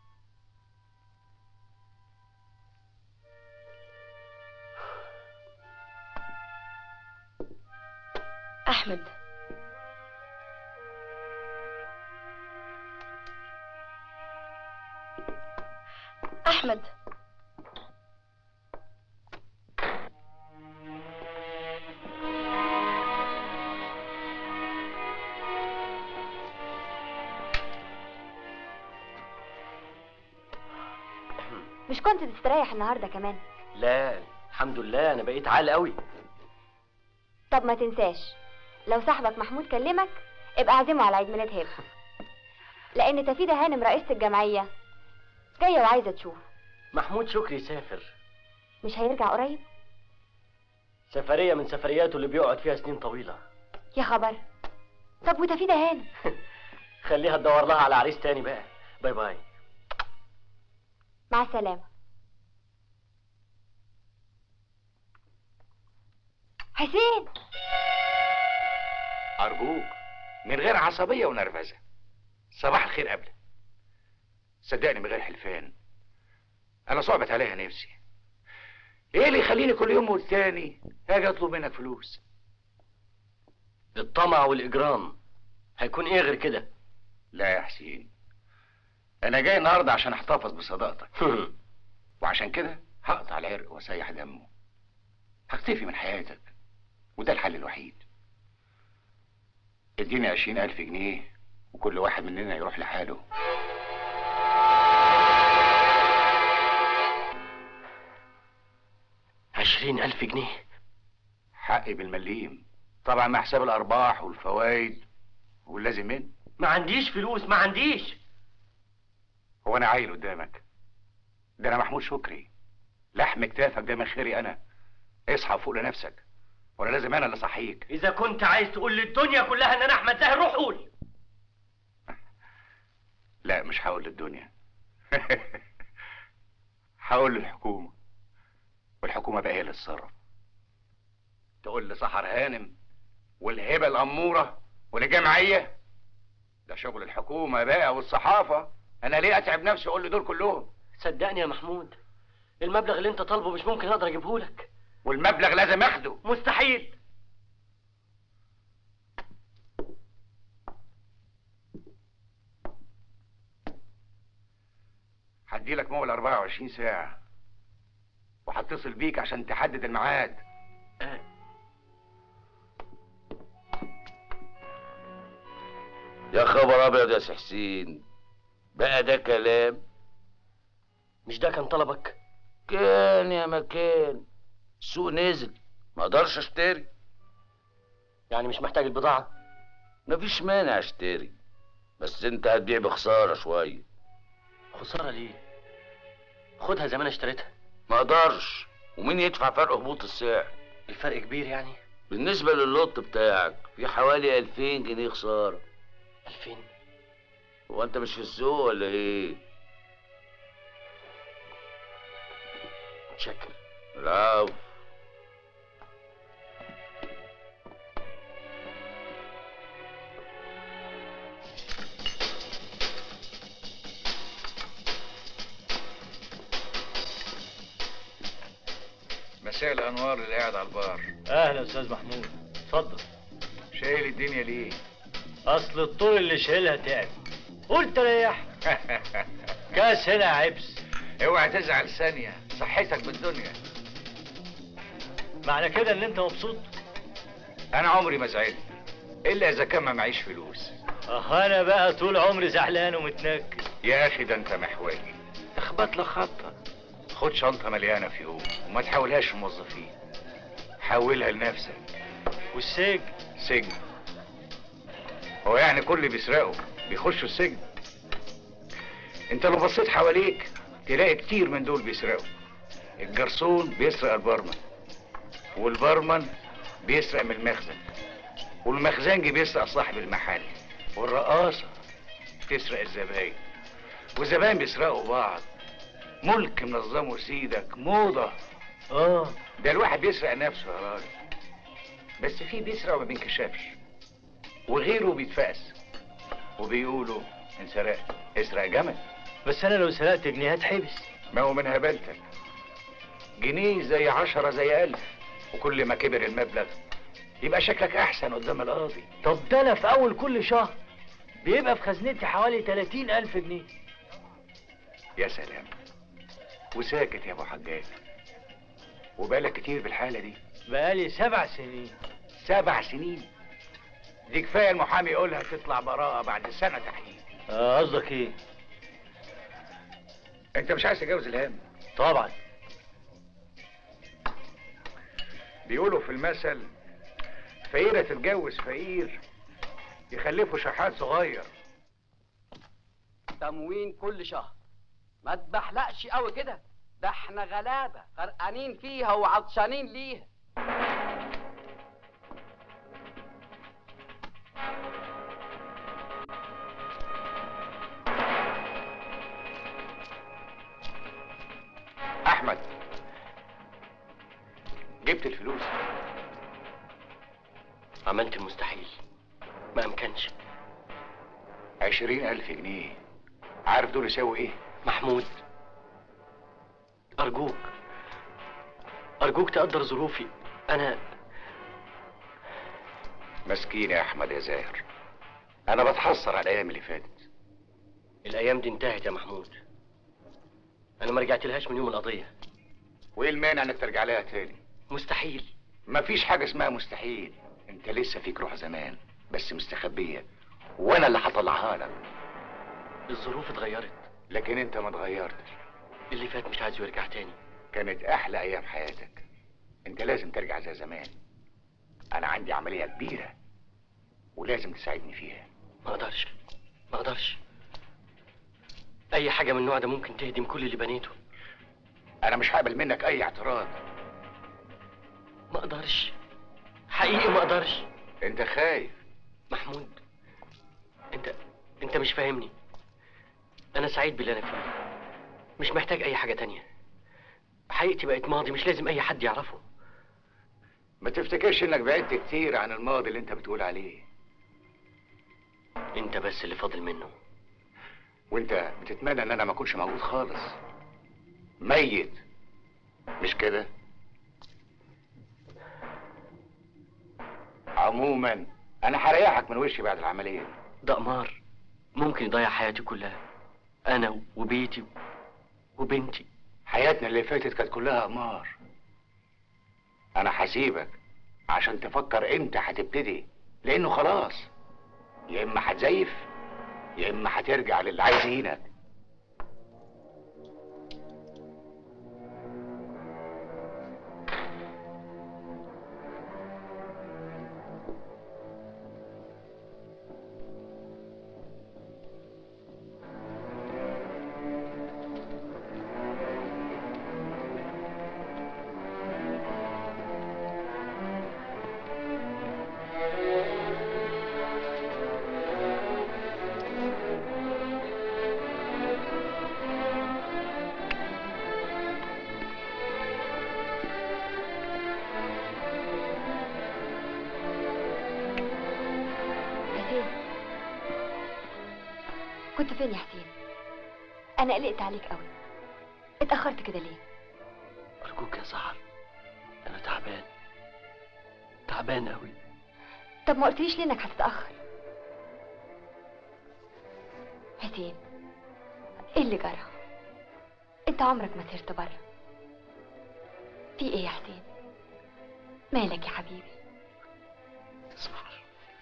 احمد احمد مش كنت تستريح النهارده كمان لا الحمد لله انا بقيت عال قوي طب ما تنساش لو صاحبك محمود كلمك ابقى اعزمه على عيد ميلاد هبه لان تفيدة هانم رئيسة الجمعية جاية وعايزة تشوف محمود شكري سافر مش هيرجع قريب سفرية من سفرياته اللي بيقعد فيها سنين طويلة يا خبر طب وتفيدة هانم خليها تدور لها على عريس تاني بقى باي باي مع السلامة حسين ارجوك من غير عصبيه ونرفزه صباح الخير قبل صدقني من غير حلفان انا صعبت عليها نفسي ايه اللي يخليني كل يوم والتاني اجي اطلب منك فلوس الطمع والاجرام هيكون ايه غير كده لا يا حسين انا جاي النهارده عشان احتفظ بصداقتك وعشان كده هقطع العرق واسيح دمه هختفي من حياتك وده الحل الوحيد اديني عشرين ألف جنيه وكل واحد مننا يروح لحاله عشرين ألف جنيه حقي بالمليم طبعا مع حساب الارباح والفوائد واللازم من ما عنديش فلوس ما عنديش هو انا عيل قدامك ده انا محمود شكري لحم كتافك ده من خيري انا اصحى فوق لنفسك ولا لازم انا اللي اصحيك إذا كنت عايز تقول للدنيا كلها إن أنا أحمد زاهر روح قول لا مش هقول للدنيا هقول للحكومة والحكومة بقى هي اللي تتصرف تقول لسحر هانم والهبة الأمورة والجمعية ده شغل الحكومة بقى والصحافة أنا ليه أتعب نفسي أقول لدول كلهم صدقني يا محمود المبلغ اللي أنت طالبه مش ممكن أقدر أجيبه لك والمبلغ لازم أخده مستحيل هديلك مول 24 ساعة وهتصل بيك عشان تحدد الميعاد يا خبر ابيض يا سي حسين بقى ده كلام مش ده كان طلبك كان يا مكان السوق نزل ما اقدرش اشتري يعني مش محتاج البضاعة مفيش مانع اشتري بس انت هتبيع بخسارة شوية خسارة ليه خدها زي ما أنا اشتريتها ما اقدرش ومين يدفع فرق هبوط السعر الفرق كبير يعني بالنسبة للوت بتاعك في حوالي 2000 جنيه خسارة ألفين هو انت مش في السوق ولا ايه؟ متشكر العفو مساء الأنوار اللي قاعد على البار اهلا استاذ محمود اتفضل شايل الدنيا ليه؟ اصل الطول اللي شايلها تعب قلت ريح كاس هنا عبس اوعى تزعل ثانية صحتك بالدنيا معنى كده ان انت مبسوط أنا عمري ما زعلت إلا إذا كان ما معيش فلوس اه انا بقى طول عمري زعلان ومتنكد يا أخي ده أنت محوري اخبط لك خطة خد شنطة مليانة فيهم وما تحولهاش للموظفين حولها لنفسك والسجن سجن هو يعني كل اللي بيسرقوا بيخشوا السجن انت لو بصيت حواليك تلاقي كتير من دول بيسرقوا الجرسون بيسرق البرمن والبرمن بيسرق من المخزن والمخزنجي بيسرق صاحب المحل والرقاصة بتسرق الزباين والزباين بيسرقوا بعض ملك منظمه سيدك موضة اه ده الواحد بيسرق نفسه يا راجل بس في بيسرق وما بينكشفش وغيره بيتفقس وبيقولوا ان سرقت اسرق جمل بس انا لو سرقت جنيه هتحبس ما هو من هبلتك جنيه زي عشرة زي ألف وكل ما كبر المبلغ يبقى شكلك أحسن قدام القاضي طب ده انا في اول كل شهر بيبقى في خزنتي حوالي 30 الف جنيه يا سلام وساكت يا أبو حجاج وبقالك كتير بالحالة دي بقالي سبع سنين سبع سنين دي كفاية المحامي يقولها تطلع براءة بعد سنة تحقيق آه، قصدك ايه أنت مش عايز تتجوز الهام طبعا بيقولوا في المثل فقيرة تتجوز فقير يخلفوا شحات صغير تموين كل شهر ما تبحلقش قوي كده ده احنا غلابه غرقانين فيها وعطشانين ليها أحمد جبت الفلوس عملت المستحيل ما أمكنش عشرين ألف جنيه عارف دول يساووا إيه؟ محمود أرجوك أرجوك تقدر ظروفي أنا مسكين يا أحمد يا زاهر أنا بتحسر على الأيام اللي فاتت الأيام دي انتهت يا محمود أنا ما رجعت لهاش من يوم القضية وإيه المانع إنك ترجع لها تاني؟ مستحيل مفيش حاجة اسمها مستحيل أنت لسه فيك روح زمان بس مستخبية وأنا اللي هطلعها لك الظروف اتغيرت لكن أنت ما اتغيرتش اللي فات مش عايزه يرجع تاني كانت أحلى أيام حياتك انت لازم ترجع زي زمان انا عندي عمليه كبيره ولازم تساعدني فيها ما اقدرش ما اقدرش اي حاجه من النوع ده ممكن تهدم كل اللي بنيته انا مش هقبل منك اي اعتراض ما اقدرش حقيقي ما اقدرش انت خايف محمود انت انت مش فاهمني انا سعيد باللي انا فيه مش محتاج اي حاجه تانية حقيقتي بقت ماضي مش لازم اي حد يعرفه ما تفتكرش انك بعدت كتير عن الماضي اللي انت بتقول عليه انت بس اللي فاضل منه وانت بتتمنى ان انا ما اكونش موجود خالص ميت مش كده عموما انا هريحك من وشي بعد العمليه دي ده قمار ممكن يضيع حياتي كلها انا وبيتي وبنتي حياتنا اللي فاتت كانت كلها قمار انا هسيبك عشان تفكر امتى هتبتدي لانه خلاص يا اما هتزيف يا اما هترجع للي عايزينك حسين كنت فين يا حسين انا قلقت عليك قوي اتاخرت كده ليه ارجوك يا سحر انا تعبان تعبان قوي طب ما قلتليش ليه انك هتتاخر حسين ايه اللي جرى انت عمرك ما سهرت بره في ايه يا حسين مالك يا حبيبي سحر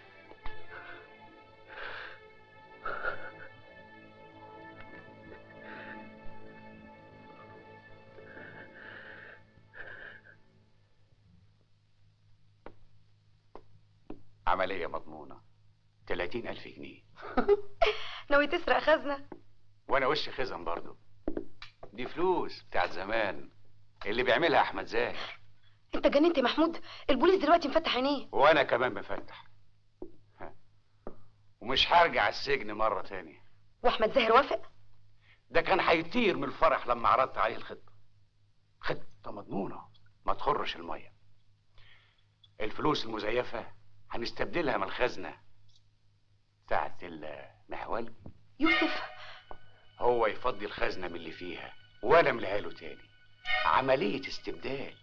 عمليه مضمونه 30 ألف جنيه ناوي تسرق خزنة وانا وش خزن برضو دي فلوس بتاعت زمان اللي بيعملها احمد زاهر انت جننت يا محمود البوليس دلوقتي مفتح عينيه وانا كمان مفتح ها. ومش هرجع السجن مرة تانية واحمد زاهر وافق ده كان هيطير من الفرح لما عرضت عليه الخطة خطة مضمونة ما تخرش المية الفلوس المزيفة هنستبدلها من الخزنة بتاعت المحول يوسف هو يفضي الخزنة من اللي فيها وانا املاها له تاني عملية استبدال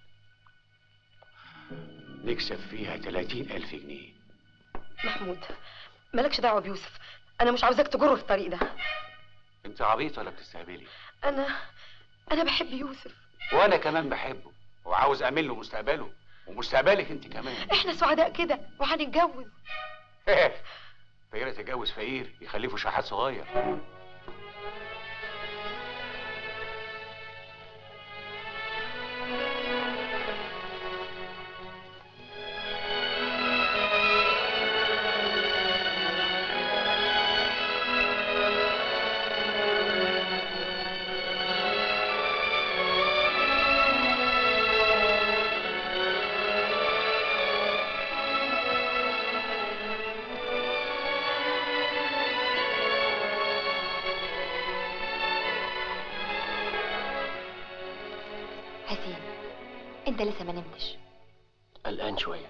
نكسب فيها 30 ألف جنيه محمود مالكش دعوة بيوسف انا مش عاوزاك تجره في الطريق ده انت عبيط ولا بتستهبلي انا انا بحب يوسف وانا كمان بحبه وعاوز اعمل له مستقبله ومستقبلك انت كمان احنا سعداء كده وهنتجوز فقير يتجوز فقير يخلفه شحات صغير حسين انت لسه ما نمتش قلقان شويه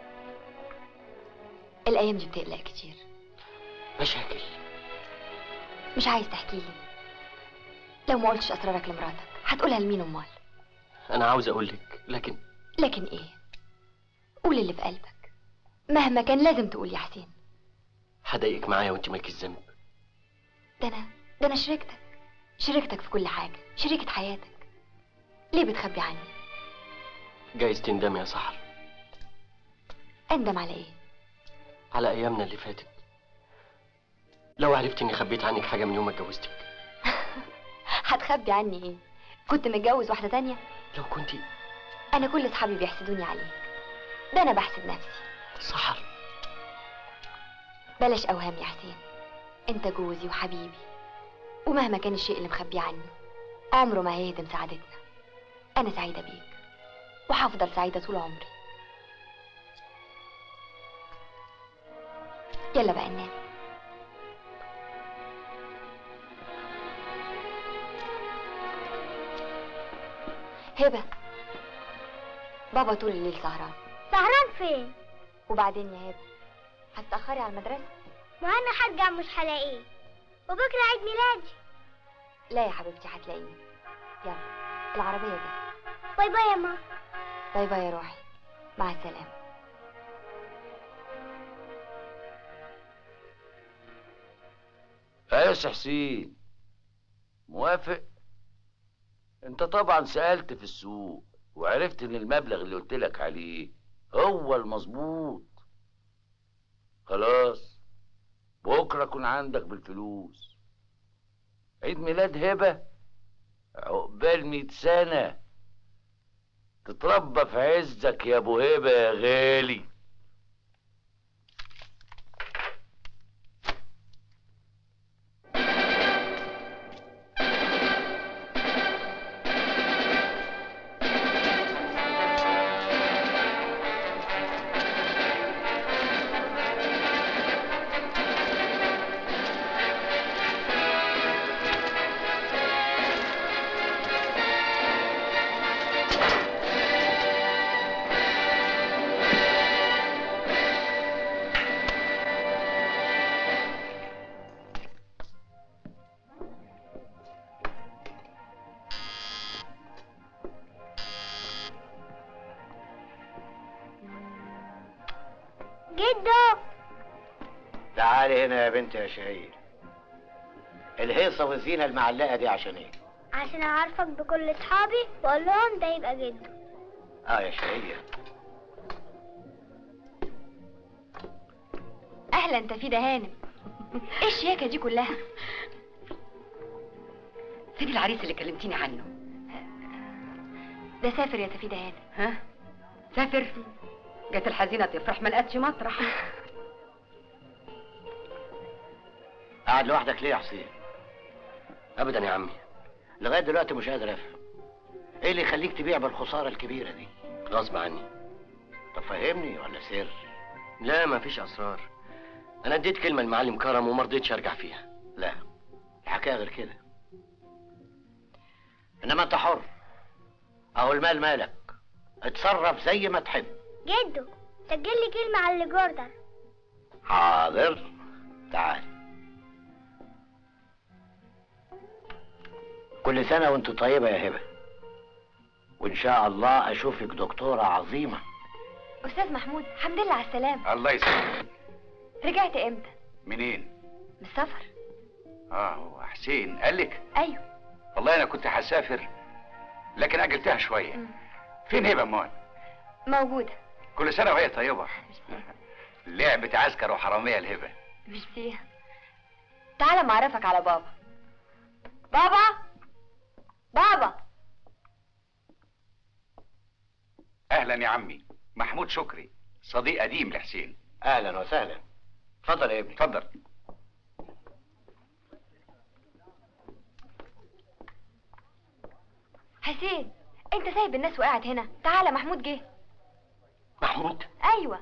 الايام دي بتقلق كتير مشاكل مش عايز تحكي لي لو ما قلتش اسرارك لمراتك هتقولها لمين امال انا عاوز اقول لك لكن لكن ايه قول اللي في قلبك مهما كان لازم تقول يا حسين هضايقك معايا وانت مالكيش ذنب ده انا ده انا شريكتك شريكتك في كل حاجه شريكه حياتك ليه بتخبي عني جايز تندمي يا سحر اندم على ايه على ايامنا اللي فاتت لو عرفت اني خبيت عنك حاجه من يوم ما اتجوزتك هتخبي عني ايه كنت متجوز واحده تانية لو كنت انا كل اصحابي بيحسدوني عليك ده انا بحسد نفسي سحر بلاش اوهام يا حسين انت جوزي وحبيبي ومهما كان الشيء اللي مخبيه عني عمره ما هيهدم سعادتنا انا سعيده بيك وهفضل سعيده طول عمري يلا بقى ننام هبه بابا طول الليل سهران سهران فين؟ وبعدين يا هبه هتتاخري على المدرسه ما انا هرجع مش هلاقيه وبكره عيد ميلادي لا يا حبيبتي هتلاقيني يلا العربيه جت باي باي يا ماما باي باي يا روحي مع السلامه ايش حسين موافق انت طبعا سألت في السوق وعرفت ان المبلغ اللي قلت لك عليه هو المظبوط خلاص بكره اكون عندك بالفلوس عيد ميلاد هبه عقبال مية سنه تتربى في عزك يا ابو هبه يا غالي جدو تعالي هنا يا بنت يا شهير الهيصة والزينة المعلقة دي عشان ايه؟ عشان اعرفك بكل اصحابي واقول لهم ده يبقى جدو اه يا شهير اهلا تفيدة هانم ايه الشياكه دي كلها فين العريس اللي كلمتيني عنه ده سافر يا تفيدة هانم ها سافر جت الحزينه تفرح ما لقتش مطرح قاعد لوحدك ليه يا حسين؟ ابدا يا عمي لغاية دلوقتي مش قادر افهم ايه اللي يخليك تبيع بالخسارة الكبيرة دي؟ غصب عني طب فهمني ولا سر؟ لا مفيش اسرار انا اديت كلمه لمعلم كرم وما رضيتش ارجع فيها لا الحكاية غير كده انما انت حر اهو المال مالك اتصرف زي ما تحب جدو سجل لي كلمة على الجوردن حاضر تعال كل سنة وانت طيبة يا هبة وان شاء الله اشوفك دكتورة عظيمة استاذ محمود الحمد لله على السلامه الله يسلمك رجعت امتى منين؟ من السفر اه هو حسين قال لك ايوه والله انا كنت هسافر لكن اجلتها شويه فين هبه امال موجوده كل سنه وهي طيبه لعبة عسكر وحراميه الهبه مش فيها تعالى معرفك على بابا بابا بابا اهلا يا عمي محمود شكري صديق قديم لحسين اهلا وسهلا اتفضل يا ابني اتفضل حسين انت سايب الناس وقاعد هنا تعالى محمود جه محمود ايوه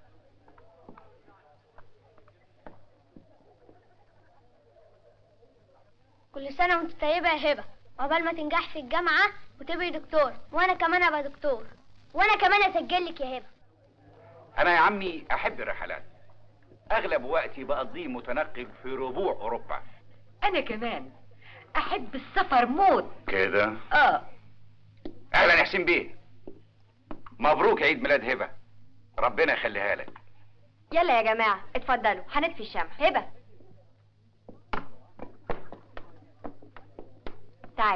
كل سنة وانت طيبة يا هبة عقبال ما تنجح في الجامعة وتبقي دكتور وانا كمان ابقى دكتور وانا كمان اسجل لك يا هبة انا يا عمي احب الرحلات اغلب وقتي بقضيه متنقل في ربوع اوروبا انا كمان احب السفر موت كده اه اهلا يا حسين بيه مبروك عيد ميلاد هبه ربنا يخليها لك يلا يا جماعه اتفضلوا هنطفي الشمع هبه تعال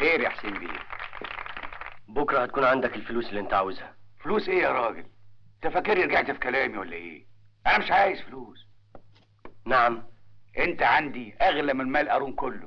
خير يا حسين بيه بكره هتكون عندك الفلوس اللي انت عاوزها فلوس ايه يا راجل انت فاكرني رجعت في كلامي ولا ايه انا مش عايز فلوس نعم انت عندي اغلى من مال قارون كله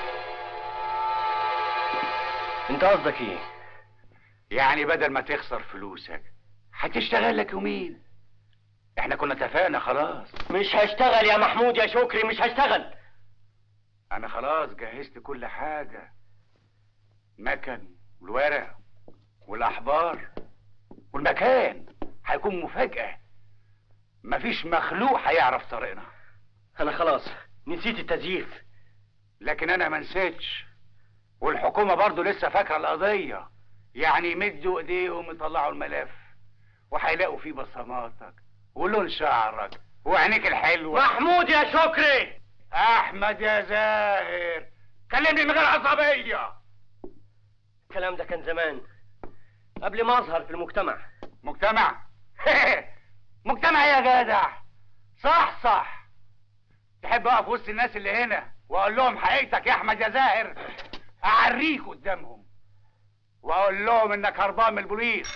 انت قصدك ايه يعني بدل ما تخسر فلوسك هتشتغل لك يومين احنا كنا اتفقنا خلاص مش هشتغل يا محمود يا شكري مش هشتغل انا خلاص جهزت كل حاجة مكن والورق والاحبار والمكان هيكون مفاجأة مفيش مخلوق هيعرف طريقنا انا خلاص نسيت التزييف لكن انا ما نسيتش والحكومة برضو لسه فاكرة القضية يعني يمدوا ايديهم يطلعوا الملف وهيلاقوا فيه بصماتك ولون شعرك وعينيك الحلوة محمود يا شكري احمد يا زاهر كلمني من غير عصبية الكلام ده كان زمان قبل ما اظهر في المجتمع مجتمع مجتمع إيه يا جدع صح صح تحب اقف وسط الناس اللي هنا واقول لهم حقيقتك يا احمد يا زاهر اعريك قدامهم واقول لهم انك هربان من البوليس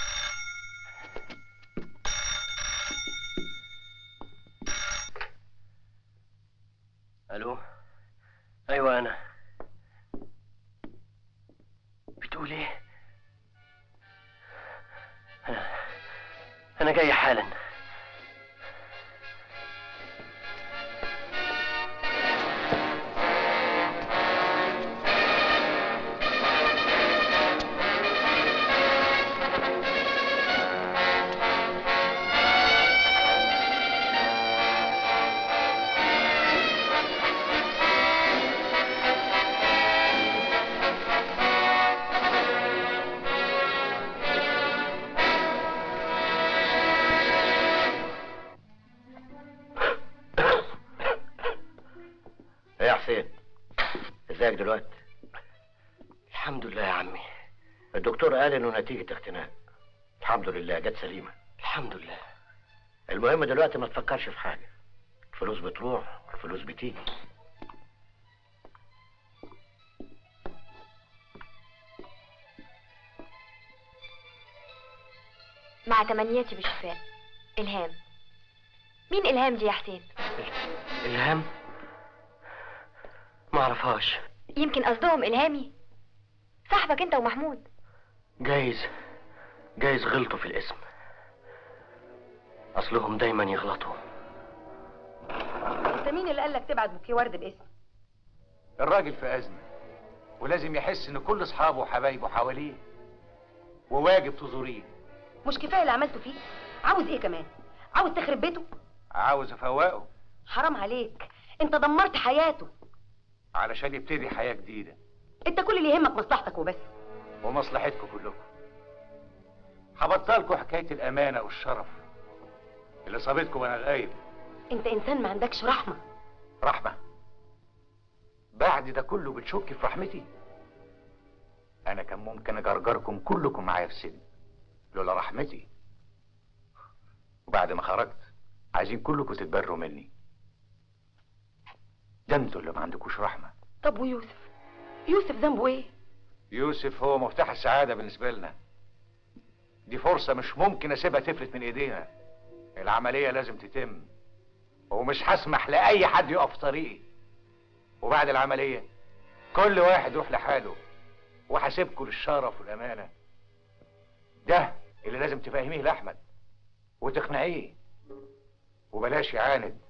الو ايوه انا بتقول ايه انا انا جاي حالا ايه يا حسين ازيك دلوقتي الحمد لله يا عمي الدكتور قال انه نتيجة اختناق الحمد لله جت سليمة الحمد لله المهم دلوقتي ما تفكرش في حاجة الفلوس بتروح والفلوس بتيجي مع تمنياتي بالشفاء إلهام مين إلهام دي يا حسين؟ الهام ما اعرفهاش يمكن قصدهم إلهامي صاحبك أنت ومحمود جايز جايز غلطوا في الاسم اصلهم دايما يغلطوا انت مين اللي قال لك تبعت بوكيه ورد باسم الراجل في أزمة ولازم يحس إن كل أصحابه وحبايبه حواليه وواجب تزوريه مش كفايه اللي عملته فيه عاوز ايه كمان عاوز تخرب بيته عاوز أفوقه حرام عليك انت دمرت حياته علشان يبتدي حياة جديدة انت كل اللي يهمك مصلحتك وبس ومصلحتكم كلكم هبطلكوا حكاية الأمانة والشرف اللي صابتكم وأنا غايب انت انسان ما عندكش رحمه رحمة بعد ده كله بتشك في رحمتي أنا كان ممكن أجرجركم كلكم معايا في السجن لولا رحمتي وبعد ما خرجت عايزين كلكم تتبروا مني ده انتوا اللي ما عندكوش رحمة طب ويوسف يوسف ذنبه ايه يوسف هو مفتاح السعادة بالنسبة لنا دي فرصة مش ممكن أسيبها تفلت من إيدينا العملية لازم تتم ومش هسمح لأي حد يقف في طريقي وبعد العملية كل واحد يروح لحاله وهسيبكم للشرف والأمانة ده اللي لازم تفهميه لأحمد وتقنعيه وبلاش يعاند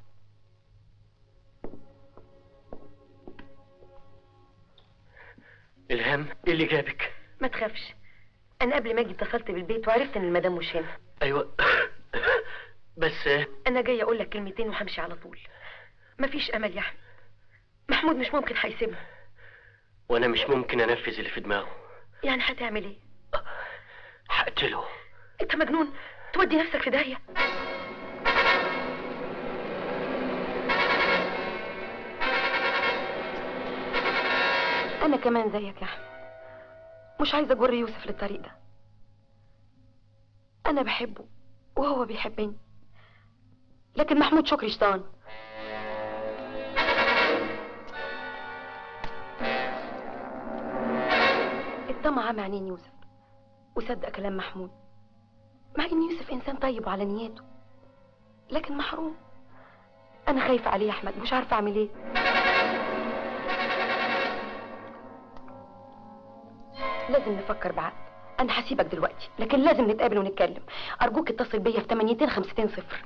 الهام ايه اللي جابك ما تخافش انا قبل ما اجي اتصلت بالبيت وعرفت ان المدام مش هنا ايوه بس انا جاي اقول لك كلمتين وهمشي على طول مفيش امل يا احمد محمود مش ممكن هيسيبنا وانا مش ممكن انفذ اللي في دماغه يعني هتعمل ايه هقتله انت مجنون تودي نفسك في داهيه انا كمان زيك يا احمد مش عايزه اجر يوسف للطريق ده انا بحبه وهو بيحبني لكن محمود شكري شيطان الطمع عمى عينين يوسف وصدق كلام محمود مع ان يوسف انسان طيب وعلى نياته لكن محروم انا خايفه عليه يا احمد مش عارفه اعمل ايه لازم نفكر بعقل انا هسيبك دلوقتي لكن لازم نتقابل ونتكلم ارجوك اتصل بيا في 8 50 صفر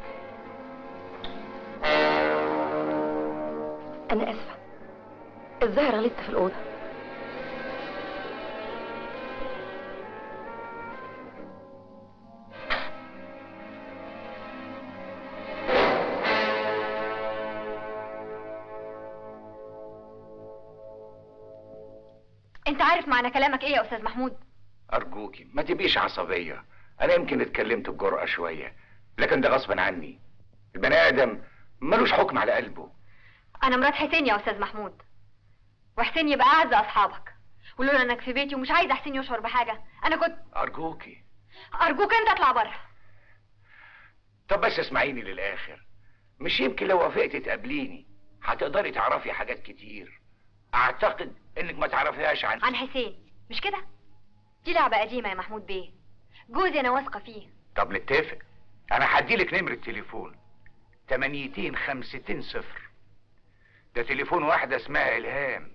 انا اسفه الظاهر غلطت في الاوضه انت عارف معنى كلامك ايه يا استاذ محمود ارجوكي ما تبقيش عصبيه انا يمكن اتكلمت بجرأة شويه لكن ده غصبا عني البني ادم ملوش حكم على قلبه انا مرات حسين يا استاذ محمود وحسين يبقى اعز اصحابك ولولا انك في بيتي ومش عايزه حسين يشعر بحاجه انا كنت ارجوكي ارجوك انت اطلع بره طب بس اسمعيني للاخر مش يمكن لو وافقتي تقابليني هتقدري تعرفي حاجات كتير اعتقد انك ما تعرفيهاش عن عن حسين مش كده دي لعبه قديمه يا محمود بيه جوزي انا واثقه فيه طب نتفق انا هديلك نمرة تليفون تمانيتين خمستين صفر ده تليفون واحدة اسمها الهام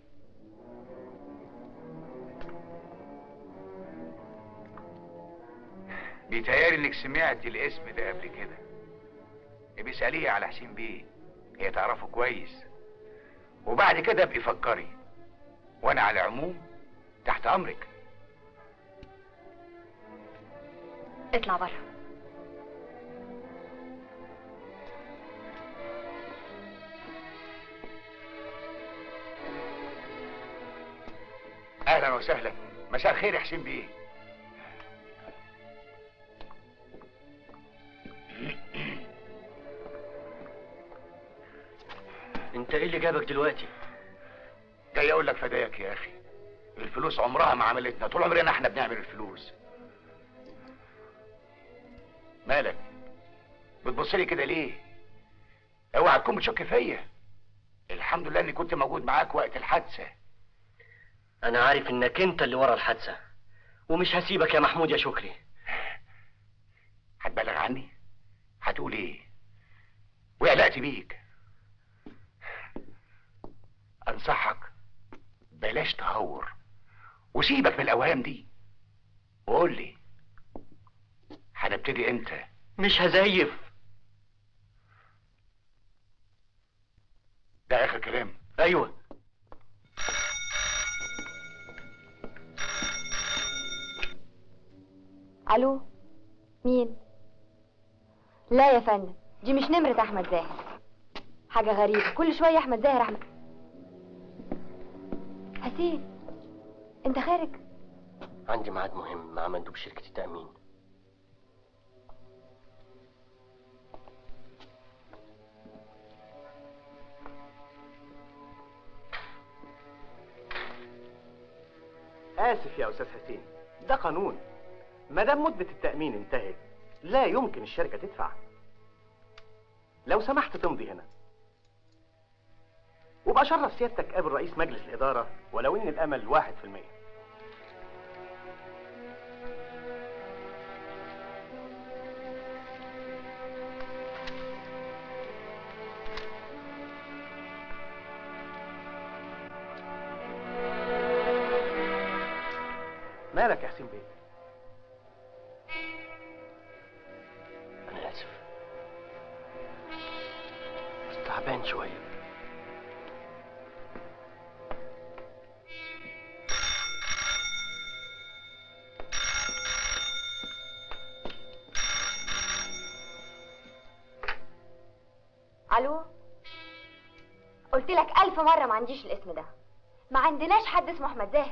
بيتهيألي انك سمعت الاسم ده قبل كده ابقي اسأليه على حسين بيه هي تعرفه كويس وبعد كده ابقي فكري وانا على العموم تحت امرك اطلع بره اهلا وسهلا مساء الخير يا حسين بيه انت ايه اللي جابك دلوقتي جاي اقول لك فداك يا اخي الفلوس عمرها ما عملتنا طول عمرنا احنا بنعمل الفلوس مالك بتبص لي كده ليه اوعى تكون بتشك فيا الحمد لله اني كنت موجود معاك وقت الحادثه انا عارف انك انت اللي ورا الحادثه ومش هسيبك يا محمود يا شكري هتبلغ عني هتقول ايه وقلقت بيك انصحك بلاش تهور وسيبك من الاوهام دي وقول لي هنبتدي امتى مش هزيف ده اخر كلام ايوه الو مين لا يا فندم دي مش نمرة احمد زاهر حاجة غريبة كل شوية احمد زاهر احمد حسين انت خارج عندي ميعاد مهم مع مندوب شركه التامين آسف يا أستاذ حسين ده قانون ما دام مدة التأمين انتهت لا يمكن الشركة تدفع لو سمحت تمضي هنا وبقى شرف سيادتك قابل رئيس مجلس الإدارة ولو إن الأمل واحد في المية مالك يا حسين بيه انا اسف بس تعبان شويه الو قلت لك الف مرة ما عنديش الاسم ده ما عندناش حد اسمه احمد زاهر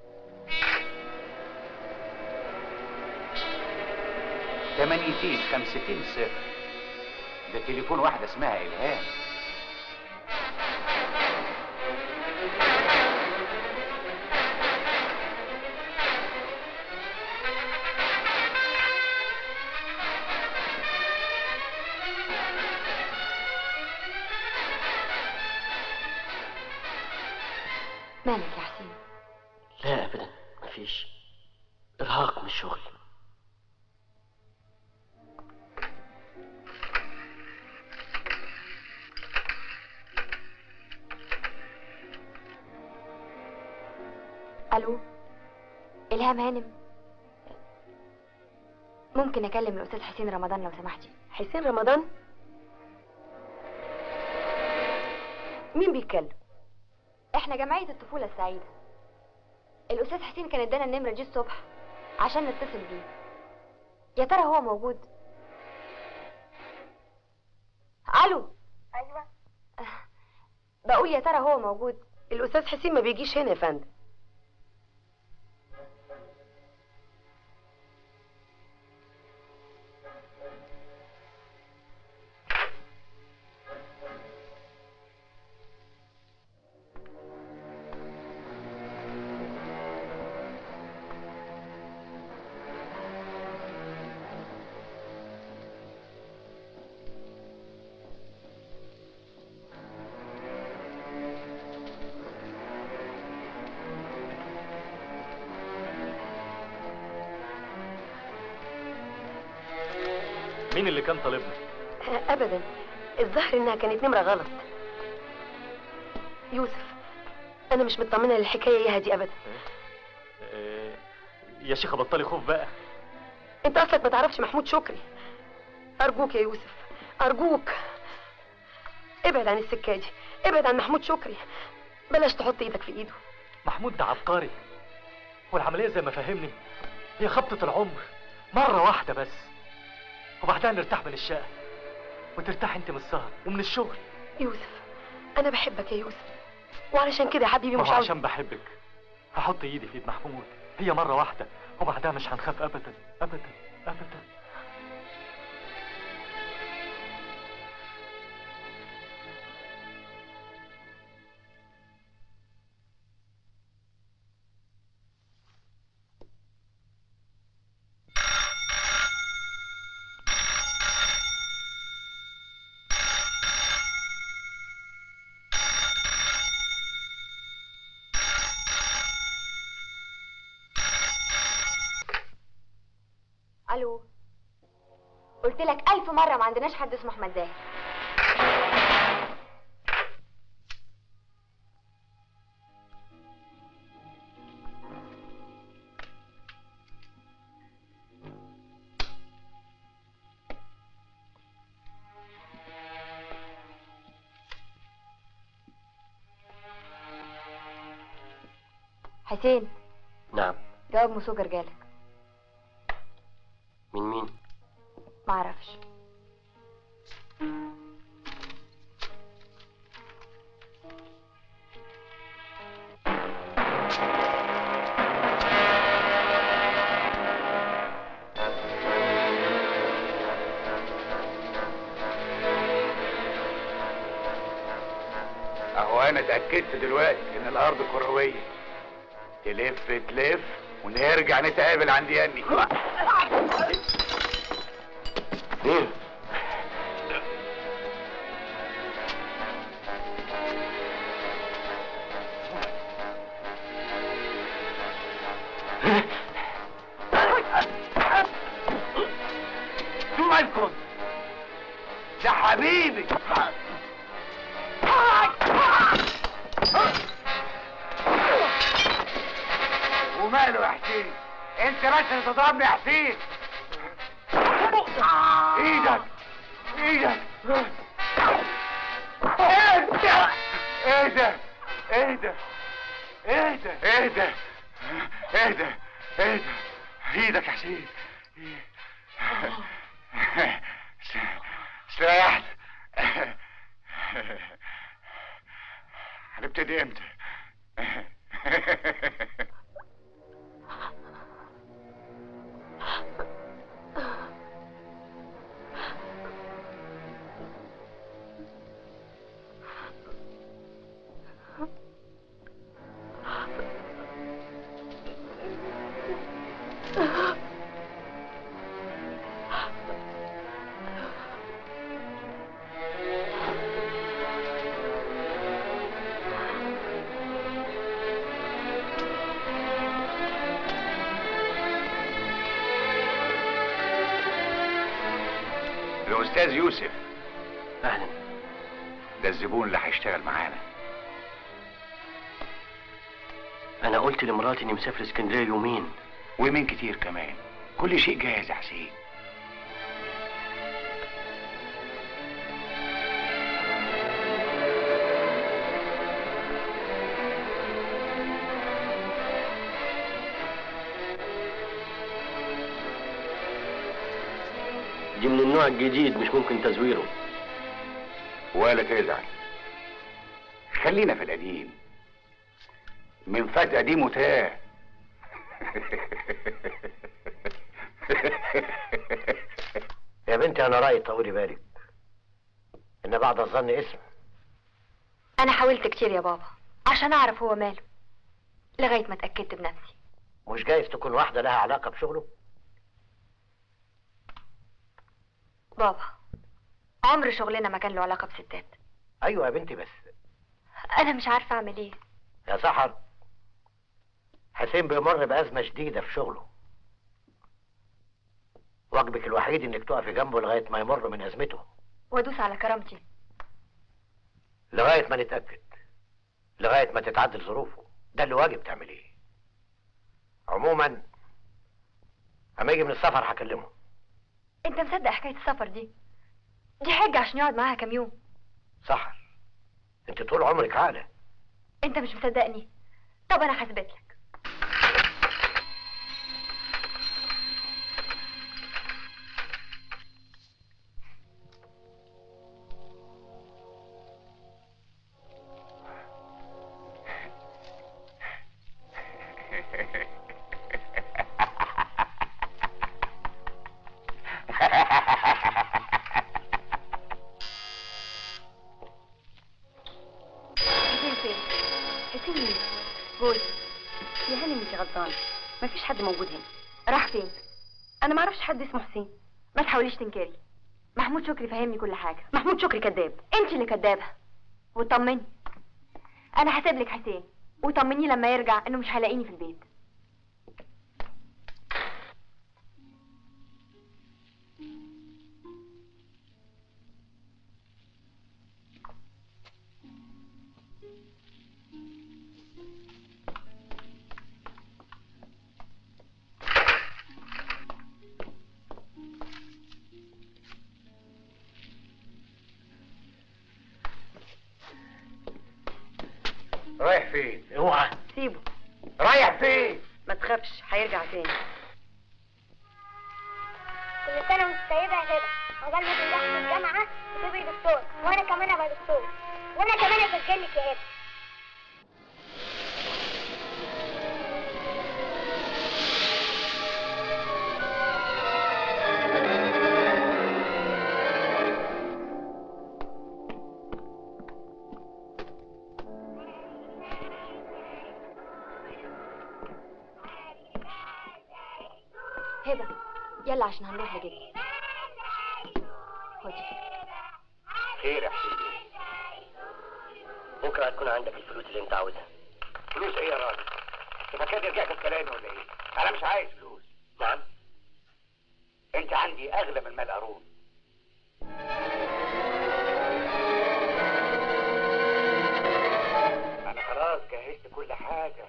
تمانيتين خمستين صفر ده تليفون واحدة اسمها إلهام مالك يا حسين لا ابدا مفيش ارهاق من الشغل الو الهام هانم ممكن اكلم الاستاذ حسين رمضان لو سمحتي حسين رمضان مين بيتكلم احنا جمعيه الطفوله السعيده الاستاذ حسين كان ادانا النمره دي الصبح عشان نتصل بيه يا ترى هو موجود الو ايوه بقول يا ترى هو موجود الاستاذ حسين ما بيجيش هنا يا فندم مين اللي كان طالبنا ابدا الظاهر انها كانت نمره غلط يوسف انا مش مطمنه للحكايه يا هادي ابدا آه، يا شيخه بطلي خوف بقى انت اصلك ما تعرفش محمود شكري ارجوك يا يوسف ارجوك ابعد عن السكه دي ابعد عن محمود شكري بلاش تحط ايدك في ايده محمود ده عبقري والعمليه زي ما فهمني هي خبطه العمر مره واحده بس وبعدها نرتاح من الشقه وترتاح انت من السهر ومن الشغل يوسف انا بحبك يا يوسف وعلشان كده يا حبيبي ما مش هو عاوز عشان بحبك هحط ايدي في ايد محمود هي مره واحده وبعدها مش هنخاف ابدا ابدا ابدا الو قلت لك الف مره ما عندناش حد اسمه احمد زاهر حسين نعم جواب مسوجر جالك من مين معرفش اهو انا اتاكدت دلوقتي ان الارض كرويه تلف تلف ونرجع نتقابل عند ياني مين مالكم ده حبيبي وماله يا حسين انت بس اللي تضربني يا حسين ايدك ايدك اهدى اهدى اهدى اهدى اهدى اهدى ايدك يا حسين استريحت هنبتدي امتى استاذ يوسف اهلا ده الزبون اللي هيشتغل معانا انا قلت لمراتي اني مسافر اسكندريه يومين ويومين كتير كمان كل شيء جاهز يا حسين دي من النوع الجديد مش ممكن تزويره ولا تزعل خلينا في القديم من فات قديم وتاه يا بنتي انا رايي طولي بالك ان بعد الظن اسم انا حاولت كتير يا بابا عشان اعرف هو ماله لغايه ما اتاكدت بنفسي مش جايز تكون واحده لها علاقه بشغله بابا عمر شغلنا ما كان له علاقه بستات ايوه يا بنتي بس انا مش عارفه اعمل ايه يا سحر حسين بيمر بأزمة شديدة في شغله واجبك الوحيد انك تقفي جنبه لغاية ما يمر من أزمته وادوس على كرامتي لغاية ما نتأكد لغاية ما تتعدل ظروفه ده اللي واجب تعمليه عموما اما يجي من السفر هكلمه انت مصدق حكايه السفر دي دي حجه عشان يقعد معاها كام يوم سحر انت طول عمرك عاقلة انت مش مصدقني طب انا هثبت لك حسين فين؟ حسين مين؟ جوز يا هاني انت غلطانة مفيش حد موجود هنا راح فين انا ما اعرفش حد اسمه حسين ما تحاوليش تنكري محمود شكري فهمني كل حاجه محمود شكري كذاب انت اللي كدابه وطمني انا هسيب لك حسين وطمنيه لما يرجع انه مش هيلاقيني في البيت رايح فين؟ اوعى سيبه رايح فين؟ ما تخافش هيرجع تاني كل سنة وانت طيبة يا هبة عقبال ما تنجح في الجامعة وتبقي دكتور وانا كمان ابقى دكتور وانا كمان اسجل لك يا هبة هبه يلا عشان هنروح لجدي خدي خير يا حسين بكره هتكون عندك الفلوس اللي انت عاوزها فلوس ايه يا راجل؟ انت فاكر رجعت في كلامي ولا ايه؟ انا مش عايز فلوس نعم انت عندي اغلى من مال قارون انا خلاص جهزت كل حاجه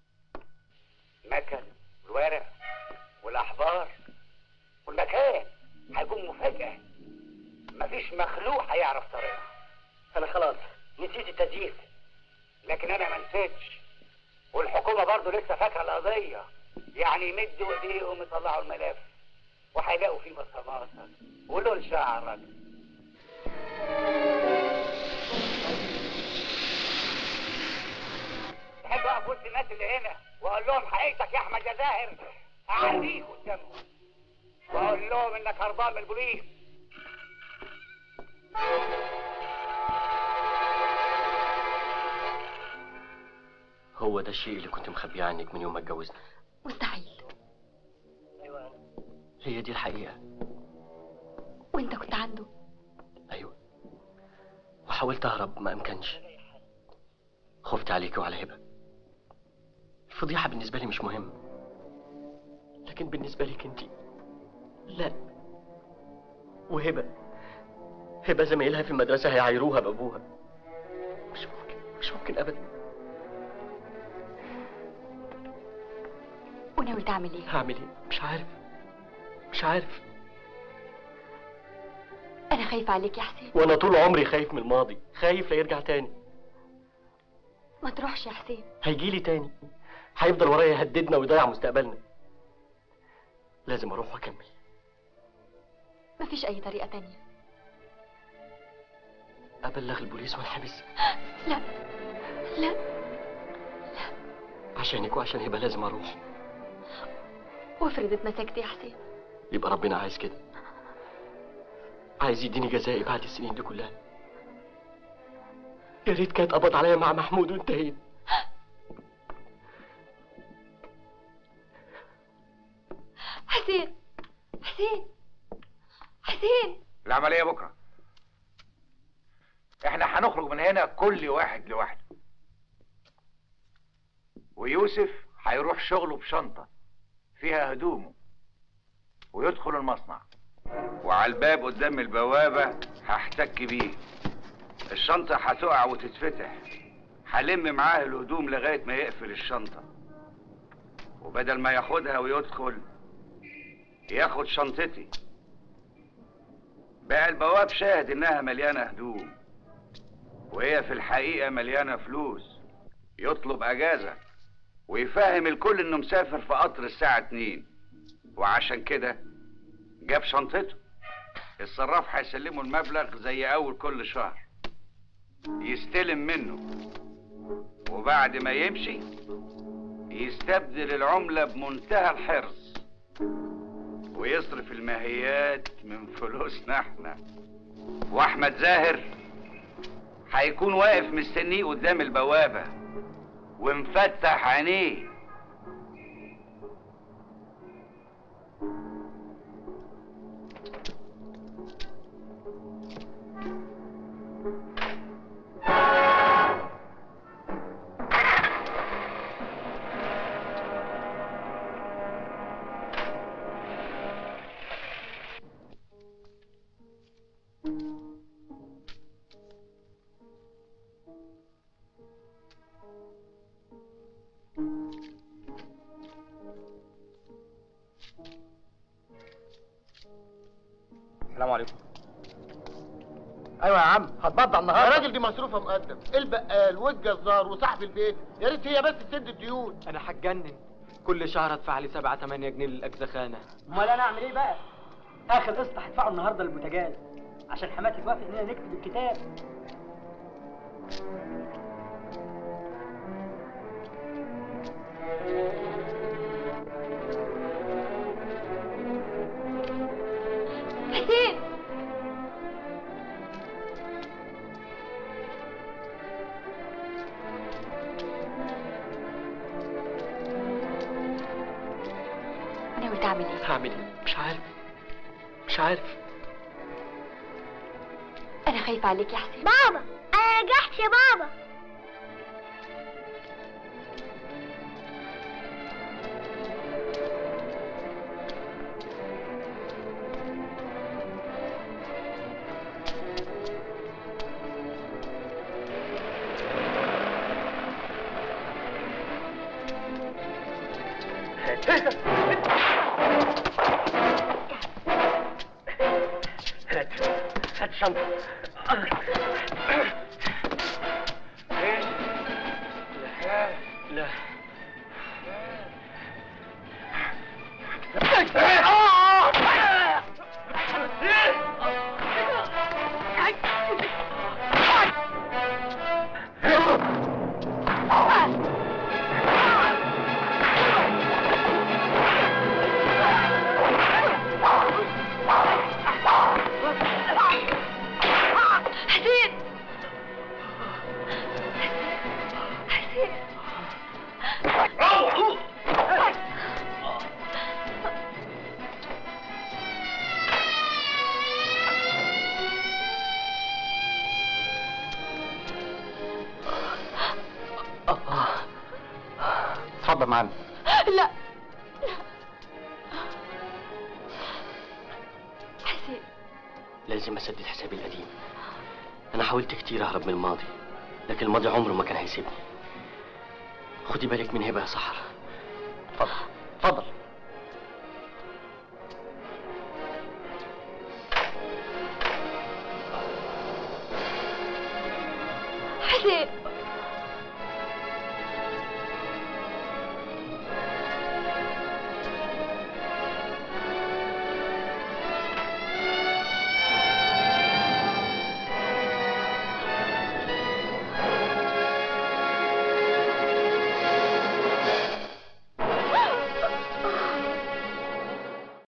مكن والورق والاحبار والمكان هيكون مفاجاه مفيش مخلوق هيعرف طريقها انا خلاص نسيت التسجيل لكن انا ما نسيتش والحكومه برضه لسه فاكره القضيه يعني يمدوا ايديهم يطلعوا الملف وهيلاقوا فيه بصمات ولون شعرك تحب اقف وسط الناس اللي هنا واقول لهم حقيقتك يا احمد يا زاهر اعريك قدامهم واقول لهم انك هربان من البوليس هو ده الشيء اللي كنت مخبيه عنك من يوم ما اتجوزنا مستحيل هي دي الحقيقه وانت كنت عنده ايوه وحاولت اهرب ما امكنش خفت عليك وعلى هبه الفضيحه بالنسبه لي مش مهم لكن بالنسبه لك انت لا وهبه هيبقى زمايلها في المدرسة هيعايروها بأبوها مش ممكن مش ممكن أبدا وناوي تعمل ايه هعمل إيه مش عارف مش عارف انا خايفه عليك يا حسين وأنا طول عمري خايف من الماضي خايف لا يرجع تاني ما تروحش يا حسين هيجيلي تاني هيفضل ورايا يهددنا ويضيع مستقبلنا لازم أروح وأكمل مفيش اي طريقه تانية أبلغ البوليس وانحبس لا لا عشانك وعشان هبة لازم أروح وافرض اتمسكت يا حسين يبقى ربنا عايز كده عايز يديني جزائي بعد السنين دي كلها يا ريت كانت قبض عليا مع محمود وانتهينا حسين حسين حسين العملية بكرة احنا هنخرج من هنا كل واحد لوحده ويوسف هيروح شغله بشنطة فيها هدومه ويدخل المصنع وعلى الباب قدام البوابة هحتك بيه الشنطة هتقع وتتفتح هلم معاه الهدوم لغاية ما يقفل الشنطة وبدل ما ياخدها ويدخل ياخد شنطتي بقى البواب شاهد انها مليانة هدوم وهي في الحقيقة مليانة فلوس يطلب اجازة ويفهم الكل انه مسافر في قطر الساعة اتنين وعشان كده جاب شنطته الصراف هيسلمه المبلغ زي اول كل شهر يستلم منه وبعد ما يمشي يستبدل العملة بمنتهى الحرص ويصرف الماهيات من فلوسنا احنا واحمد زاهر هيكون واقف مستنيه قدام البوابة ومفتح عينيه السلام عليكم ايوه يا عم هتبضع يا النهارده راجل دي مصروفه مقدم البقال والجزار وصاحب البيت يا ريت هي بس تسد الديون انا هتجنن كل شهر ادفع لي 7 8 جنيه للاجزخانه امال انا اعمل ايه بقى اخر قسط هدفعه النهارده للبوتاجاز عشان حماتي توافق اننا نكتب الكتاب حسين ناوي تعمل ايه هعمل ايه مش عارف مش عارف انا خايفه عليك يا حسين بابا انا نجحت يا بابا هات هات الشنطة لا حسين حسين اتفضل معانا لا حسين لا لازم اسدد حسابي القديم انا حاولت كتير اهرب من الماضي لكن الماضي عمره ما كان هيسيبني خدي بالك من هبه يا سحر اتفضل اتفضل حسين